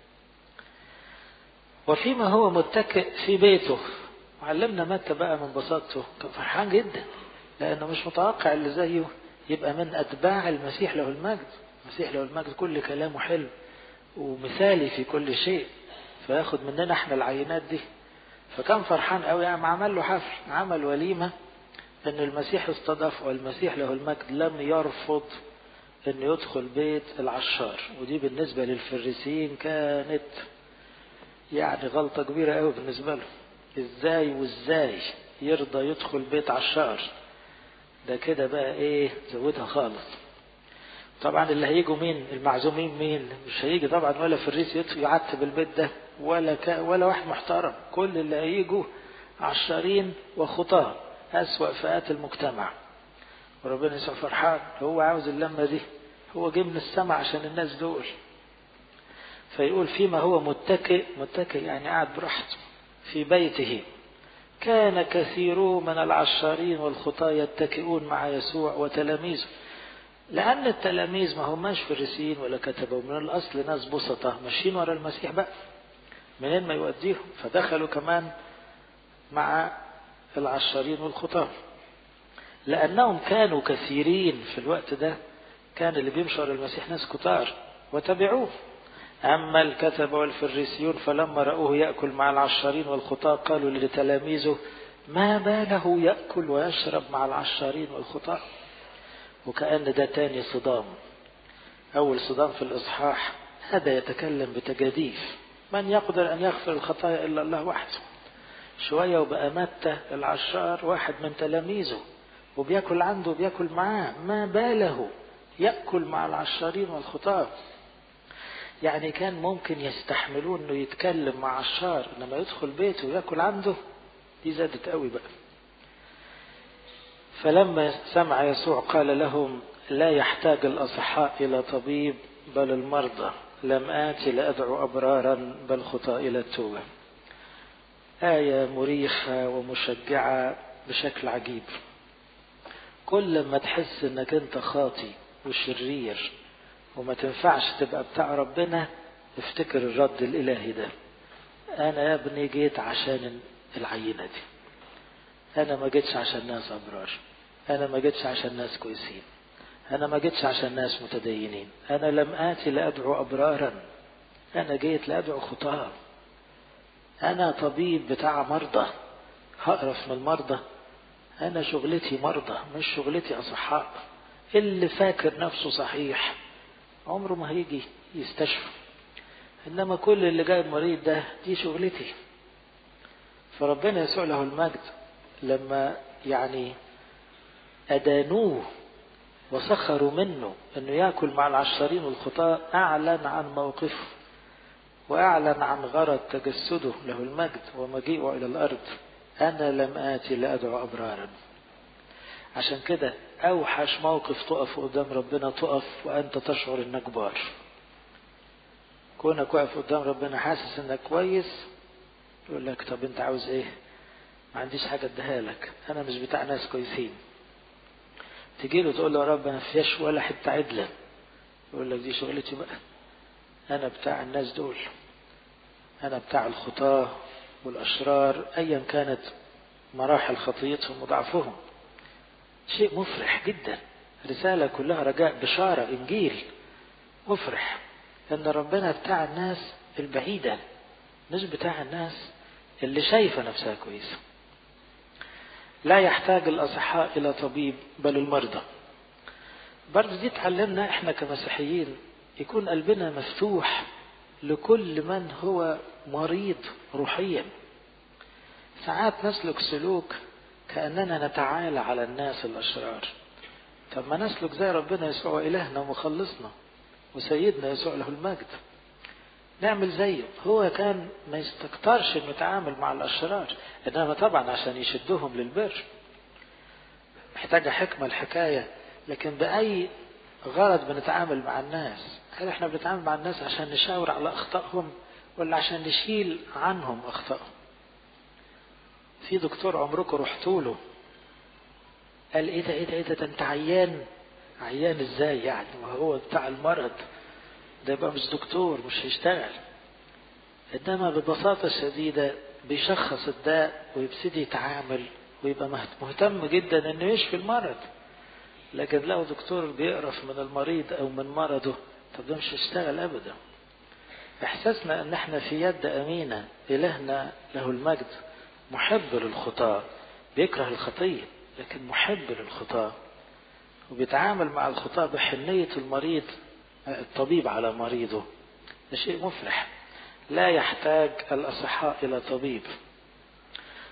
وفيما هو متكئ في بيته وعلمنا متى بقى من بساطته كان فرحان جدا لأنه مش متوقع اللي زيه يبقى من أتباع المسيح له المجد المسيح له المجد كل كلامه حلو ومثالي في كل شيء فياخد مننا احنا العينات دي فكان فرحان قوي يعني عمل له حفل عمل وليمه ان المسيح استضاف والمسيح له المجد لم يرفض ان يدخل بيت العشار ودي بالنسبة للفريسيين كانت يعني غلطة كبيرة قوي بالنسبة له ازاي وازاي يرضى يدخل بيت عشار ده كده بقى ايه زودها خالص طبعا اللي هيجوا مين المعزومين مين مش هيجي طبعا ولا فريس يعتب البيت ده ولا ك... ولا واحد محترم كل اللي هيجوا عشارين وخطاة أسوأ فئات المجتمع وربنا يسوع فرحان هو عاوز اللمة دي هو جه من السماء عشان الناس دول فيقول فيما هو متكئ متكئ يعني قاعد براحته في بيته كان كثيرو من العشارين والخطاة يتكئون مع يسوع وتلاميذه لأن التلاميذ ما هماش فريسيين ولا كتبوا من الأصل ناس بسطة ماشيين ورا المسيح بقى منين ما يوديهم فدخلوا كمان مع العشارين والخطاة لأنهم كانوا كثيرين في الوقت ده كان اللي بيمشوا ورا المسيح ناس كتار وتبعوه أما الكتب والفريسيون فلما رأوه يأكل مع العشارين والخطاة قالوا لتلاميذه ما باله يأكل ويشرب مع العشارين والخطاة وكأن ده تاني صدام أول صدام في الإصحاح هذا يتكلم بتجاديف من يقدر أن يغفر الخطايا إلا الله وحده شوية وبقى متى العشار واحد من تلاميذه وبياكل عنده وبياكل معاه ما باله يأكل مع العشارين والخطاة يعني كان ممكن يستحملوه انه يتكلم مع عشار انما يدخل بيته وياكل عنده دي زادت قوي بقى فلما سمع يسوع قال لهم لا يحتاج الأصحاء إلى طبيب بل المرضى لم آتي لأدعو أبرارا بل خطاة إلى التوبة آية مريحة ومشجعة بشكل عجيب كل ما تحس انك انت خاطي وشرير وما تنفعش تبقى بتاع ربنا افتكر الرد الالهي ده انا يا ابني جيت عشان العينة دي انا ما جيتش عشان ناس ابرار انا ما جيتش عشان ناس كويسين انا ما جيتش عشان ناس متدينين انا لم اتي لادعو ابرارا انا جيت لادعو خطاه انا طبيب بتاع مرضى هقرف من المرضى انا شغلتي مرضى مش شغلتي اصحاء اللي فاكر نفسه صحيح عمره ما هيجي يستشفى انما كل اللي جاي مريض ده دي شغلتي فربنا يسوع له المجد لما يعني أدانوه وسخروا منه أنه يأكل مع العشارين والخطاة أعلن عن موقفه وأعلن عن غرض تجسده له المجد ومجيئه إلى الأرض أنا لم آتي لأدعو أبرارا عشان كده أوحش موقف تقف قدام ربنا تقف وأنت تشعر إنك بار كونك واقف قدام ربنا حاسس إنك كويس يقول لك طب أنت عاوز إيه؟ ما عنديش حاجة أديها لك أنا مش بتاع ناس كويسين تجي له تقول له يا رب أنا فيش ولا حتة عدلة يقول لك دي شغلتي بقى أنا بتاع الناس دول أنا بتاع الخطاة والأشرار أيا كانت مراحل خطيتهم وضعفهم شيء مفرح جدا رسالة كلها رجاء بشارة إنجيل مفرح أن ربنا بتاع الناس البعيدة مش بتاع الناس اللي شايفة نفسها كويسة لا يحتاج الأصحاء إلى طبيب بل المرضى برضه دي تعلمنا احنا كمسيحيين يكون قلبنا مفتوح لكل من هو مريض روحيا ساعات نسلك سلوك كأننا نتعالى على الناس الأشرار طب ما نسلك زي ربنا يسوع إلهنا ومخلصنا وسيدنا يسوع له المجد نعمل زيه هو كان ما يستكترش انه يتعامل مع الاشرار انما طبعا عشان يشدهم للبر محتاجة حكمة الحكاية لكن بأي غرض بنتعامل مع الناس هل احنا بنتعامل مع الناس عشان نشاور على اخطائهم ولا عشان نشيل عنهم اخطائهم في دكتور عمركم رحتوا له قال ايه ده ايه ده ايه ده, ده انت عيان عيان ازاي يعني ما هو بتاع المرض ده يبقى مش دكتور مش هيشتغل انما ببساطة شديدة بيشخص الداء ويبتدي يتعامل ويبقى مهتم جدا انه يشفي المرض لكن لو دكتور بيقرف من المريض او من مرضه طب ده مش هيشتغل ابدا احساسنا ان احنا في يد امينة الهنا له المجد محب للخطاة بيكره الخطية لكن محب للخطاة وبيتعامل مع الخطاة بحنية المريض الطبيب على مريضه ده شيء مفرح لا يحتاج الأصحاء إلى طبيب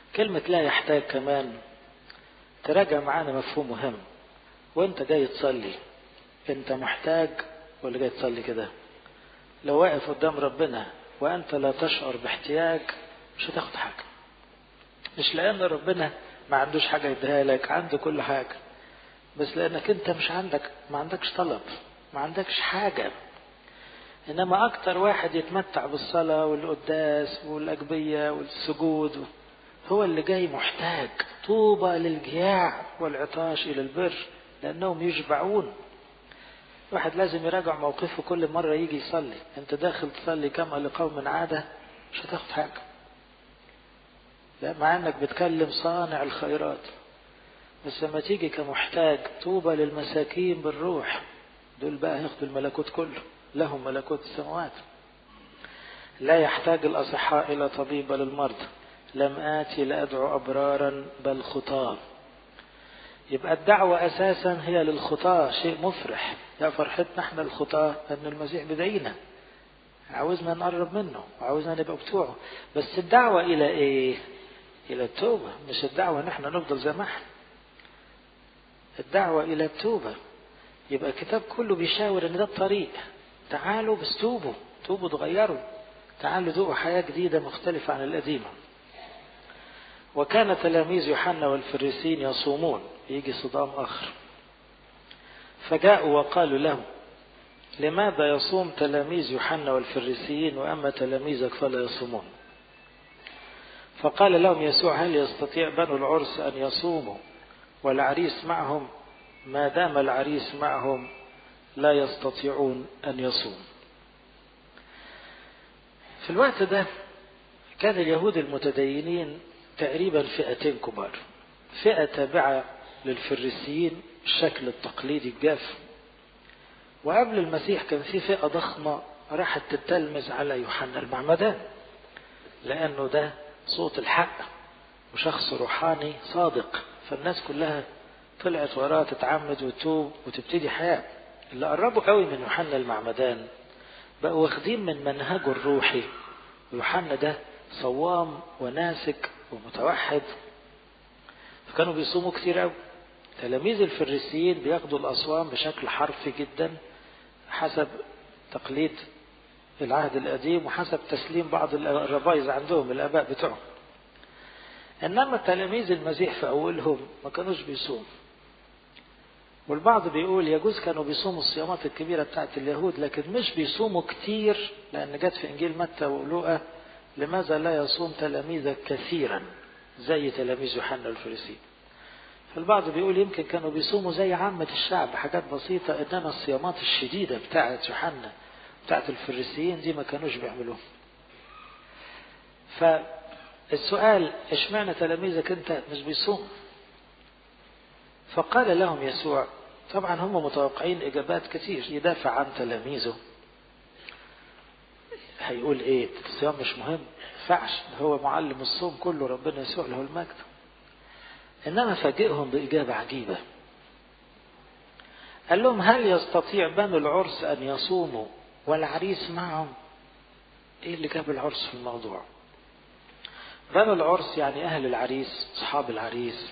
كلمة لا يحتاج كمان تراجع معانا مفهوم مهم وانت جاي تصلي انت محتاج ولا جاي تصلي كده لو واقف قدام ربنا وانت لا تشعر باحتياج مش هتاخد حاجة مش لان ربنا ما عندوش حاجة يديها لك عنده كل حاجة بس لانك انت مش عندك ما عندكش طلب ما عندكش حاجة انما اكتر واحد يتمتع بالصلاة والقداس والاجبية والسجود هو اللي جاي محتاج طوبى للجياع والعطاش الى البر لانهم يشبعون واحد لازم يراجع موقفه كل مرة يجي يصلي انت داخل تصلي كما لقوم عادة مش هتاخد حاجة لا مع انك بتكلم صانع الخيرات بس لما تيجي كمحتاج طوبى للمساكين بالروح دول بقى هياخدوا الملكوت كله لهم ملكوت السماوات لا يحتاج الأصحاء إلى طبيب بل المرضى لم آتي لأدعو أبرارا بل خطاه يبقى الدعوة أساسا هي للخطاة شيء مفرح يا فرحتنا احنا الخطاة أن المسيح بدعينا عاوزنا نقرب منه وعاوزنا نبقى بتوعه بس الدعوة إلى إيه؟ إلى التوبة مش الدعوة ان احنا نفضل زي ما احنا الدعوة إلى التوبة يبقى الكتاب كله بيشاور ان ده الطريق تعالوا بس توبوا توبوا تغيروا تعالوا ذوقوا حياة جديدة مختلفة عن القديمة وكان تلاميذ يوحنا والفريسين يصومون يجي صدام آخر فجاءوا وقالوا له لماذا يصوم تلاميذ يوحنا والفريسيين وأما تلاميذك فلا يصومون فقال لهم يسوع هل يستطيع بنو العرس أن يصوموا والعريس معهم ما دام العريس معهم لا يستطيعون أن يصوم في الوقت ده كان اليهود المتدينين تقريبا فئتين كبار فئة تابعة للفريسيين الشكل التقليدي الجاف وقبل المسيح كان في فئة ضخمة راحت تتلمذ على يوحنا المعمدان لأنه ده صوت الحق وشخص روحاني صادق فالناس كلها طلعت وراه تتعمد وتوب وتبتدي حياة اللي قربوا قوي من يوحنا المعمدان بقوا واخدين من منهجه الروحي ويوحنا ده صوام وناسك ومتوحد فكانوا بيصوموا كتير قوي تلاميذ الفريسيين بياخدوا الأصوام بشكل حرفي جدا حسب تقليد العهد القديم وحسب تسليم بعض الربايز عندهم الآباء بتوعهم إنما تلاميذ المسيح في أولهم ما كانوش بيصوموا والبعض بيقول يجوز كانوا بيصوموا الصيامات الكبيرة بتاعت اليهود لكن مش بيصوموا كتير لأن جت في إنجيل متى ولوقا لماذا لا يصوم تلاميذك كثيرا زي تلاميذ يوحنا الفريسيين فالبعض بيقول يمكن كانوا بيصوموا زي عامة الشعب حاجات بسيطة إنما الصيامات الشديدة بتاعت يوحنا بتاعت الفريسيين دي ما كانوش بيعملوها فالسؤال اشمعنى تلاميذك انت مش بيصوم فقال لهم يسوع طبعا هم متوقعين اجابات كتير يدافع عن تلاميذه هيقول ايه الصيام مش مهم ينفعش هو معلم الصوم كله ربنا يسوع له المجد انما فاجئهم باجابه عجيبه قال لهم هل يستطيع بنو العرس ان يصوموا والعريس معهم ايه اللي جاب العرس في الموضوع بنو العرس يعني اهل العريس اصحاب العريس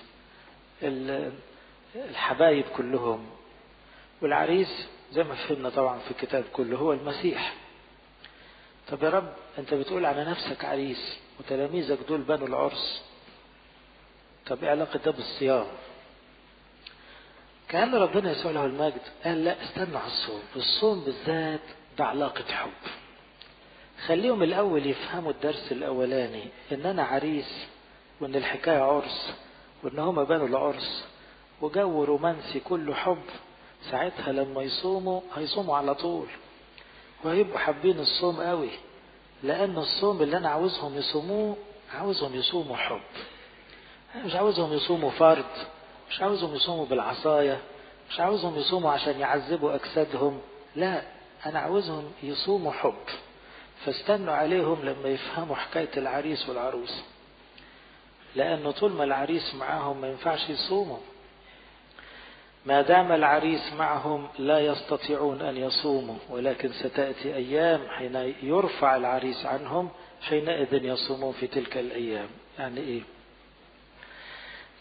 الحبايب كلهم والعريس زي ما فهمنا طبعا في الكتاب كله هو المسيح طب يا رب انت بتقول على نفسك عريس وتلاميذك دول بنو العرس طب ايه علاقة ده بالصيام كأن ربنا يسوع له المجد قال لا استنوا على الصوم الصوم بالذات ده علاقة حب خليهم الأول يفهموا الدرس الأولاني إن أنا عريس وإن الحكاية عرس وإن هما بنوا العرس وجو رومانسي كله حب ساعتها لما يصوموا هيصوموا على طول وهيبقوا حابين الصوم قوي لأن الصوم اللي أنا عاوزهم يصوموه عاوزهم يصوموا حب أنا مش عاوزهم يصوموا فرد مش عاوزهم يصوموا بالعصاية مش عاوزهم يصوموا عشان يعذبوا أجسادهم لا أنا عاوزهم يصوموا حب فاستنوا عليهم لما يفهموا حكاية العريس والعروس لأنه طول ما العريس معاهم ما ينفعش يصوموا ما دام العريس معهم لا يستطيعون أن يصوموا ولكن ستأتي أيام حين يرفع العريس عنهم حينئذ يصومون في تلك الأيام يعني إيه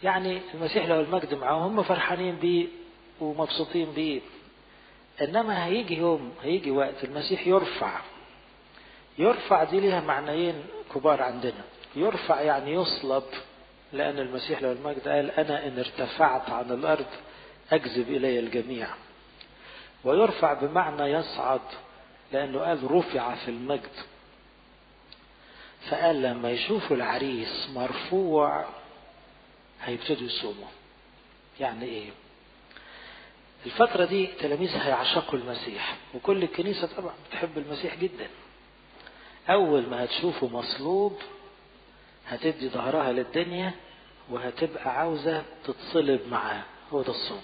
يعني المسيح له المجد معاهم هم فرحانين بيه ومبسوطين بيه انما هيجي يوم هيجي وقت المسيح يرفع يرفع دي ليها معنيين كبار عندنا يرفع يعني يصلب لأن المسيح له المجد قال أنا إن ارتفعت عن الأرض أجذب إلي الجميع ويرفع بمعنى يصعد لأنه قال رفع في المجد فقال لما يشوفوا العريس مرفوع هيبتدوا يصوموا يعني ايه الفترة دي تلاميذ هيعشقوا المسيح وكل الكنيسة طبعا بتحب المسيح جدا أول ما هتشوفه مصلوب هتدي ظهرها للدنيا وهتبقى عاوزة تتصلب معاه هو ده الصوم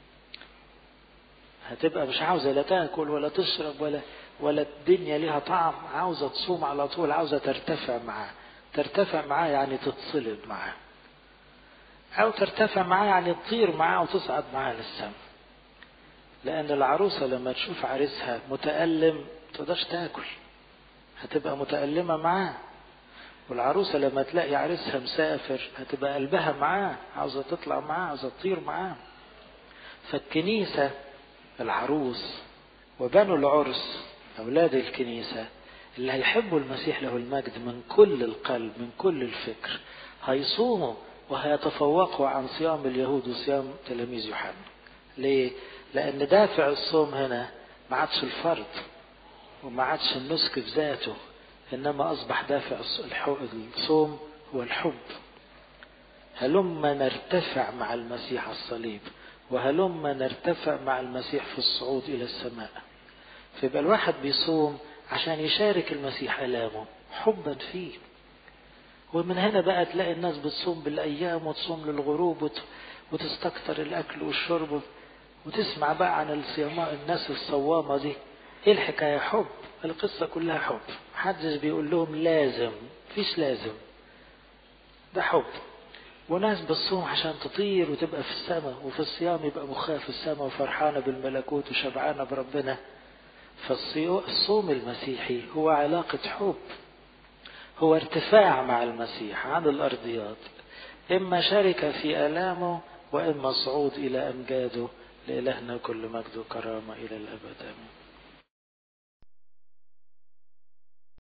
هتبقى مش عاوزة لا تاكل ولا تشرب ولا ولا الدنيا ليها طعم عاوزة تصوم على طول عاوزة ترتفع معاه ترتفع معاه يعني تتصلب معاه أو ترتفع معاه يعني تطير معاه وتصعد معاه للسماء لأن العروسة لما تشوف عريسها متألم تقدرش تاكل هتبقى متألمة معاه والعروسة لما تلاقي عريسها مسافر هتبقى قلبها معاه عاوزة تطلع معاه عاوزة تطير معاه فالكنيسة العروس وبنو العرس أولاد الكنيسة اللي هيحبوا المسيح له المجد من كل القلب من كل الفكر هيصوموا وهيتفوقوا عن صيام اليهود وصيام تلاميذ يوحنا ليه؟ لأن دافع الصوم هنا ما عادش الفرض وما عادش النسك في ذاته إنما أصبح دافع الصوم هو الحب هلما نرتفع مع المسيح الصليب وهلما نرتفع مع المسيح في الصعود إلى السماء فيبقى الواحد بيصوم عشان يشارك المسيح ألامه حبا فيه ومن هنا بقى تلاقي الناس بتصوم بالأيام وتصوم للغروب وتستكتر الأكل والشرب وتسمع بقى عن الصياماء الناس الصوامة دي ايه الحكاية حب القصة كلها حب محدش بيقول لهم لازم فيش لازم ده حب وناس بتصوم عشان تطير وتبقى في السماء وفي الصيام يبقى مخها في السماء وفرحانة بالملكوت وشبعانة بربنا فالصوم المسيحي هو علاقة حب هو ارتفاع مع المسيح عن الأرضيات إما شركة في آلامه وإما صعود إلى أمجاده لإلهنا كل مجد وكرامة إلى الأبد آمين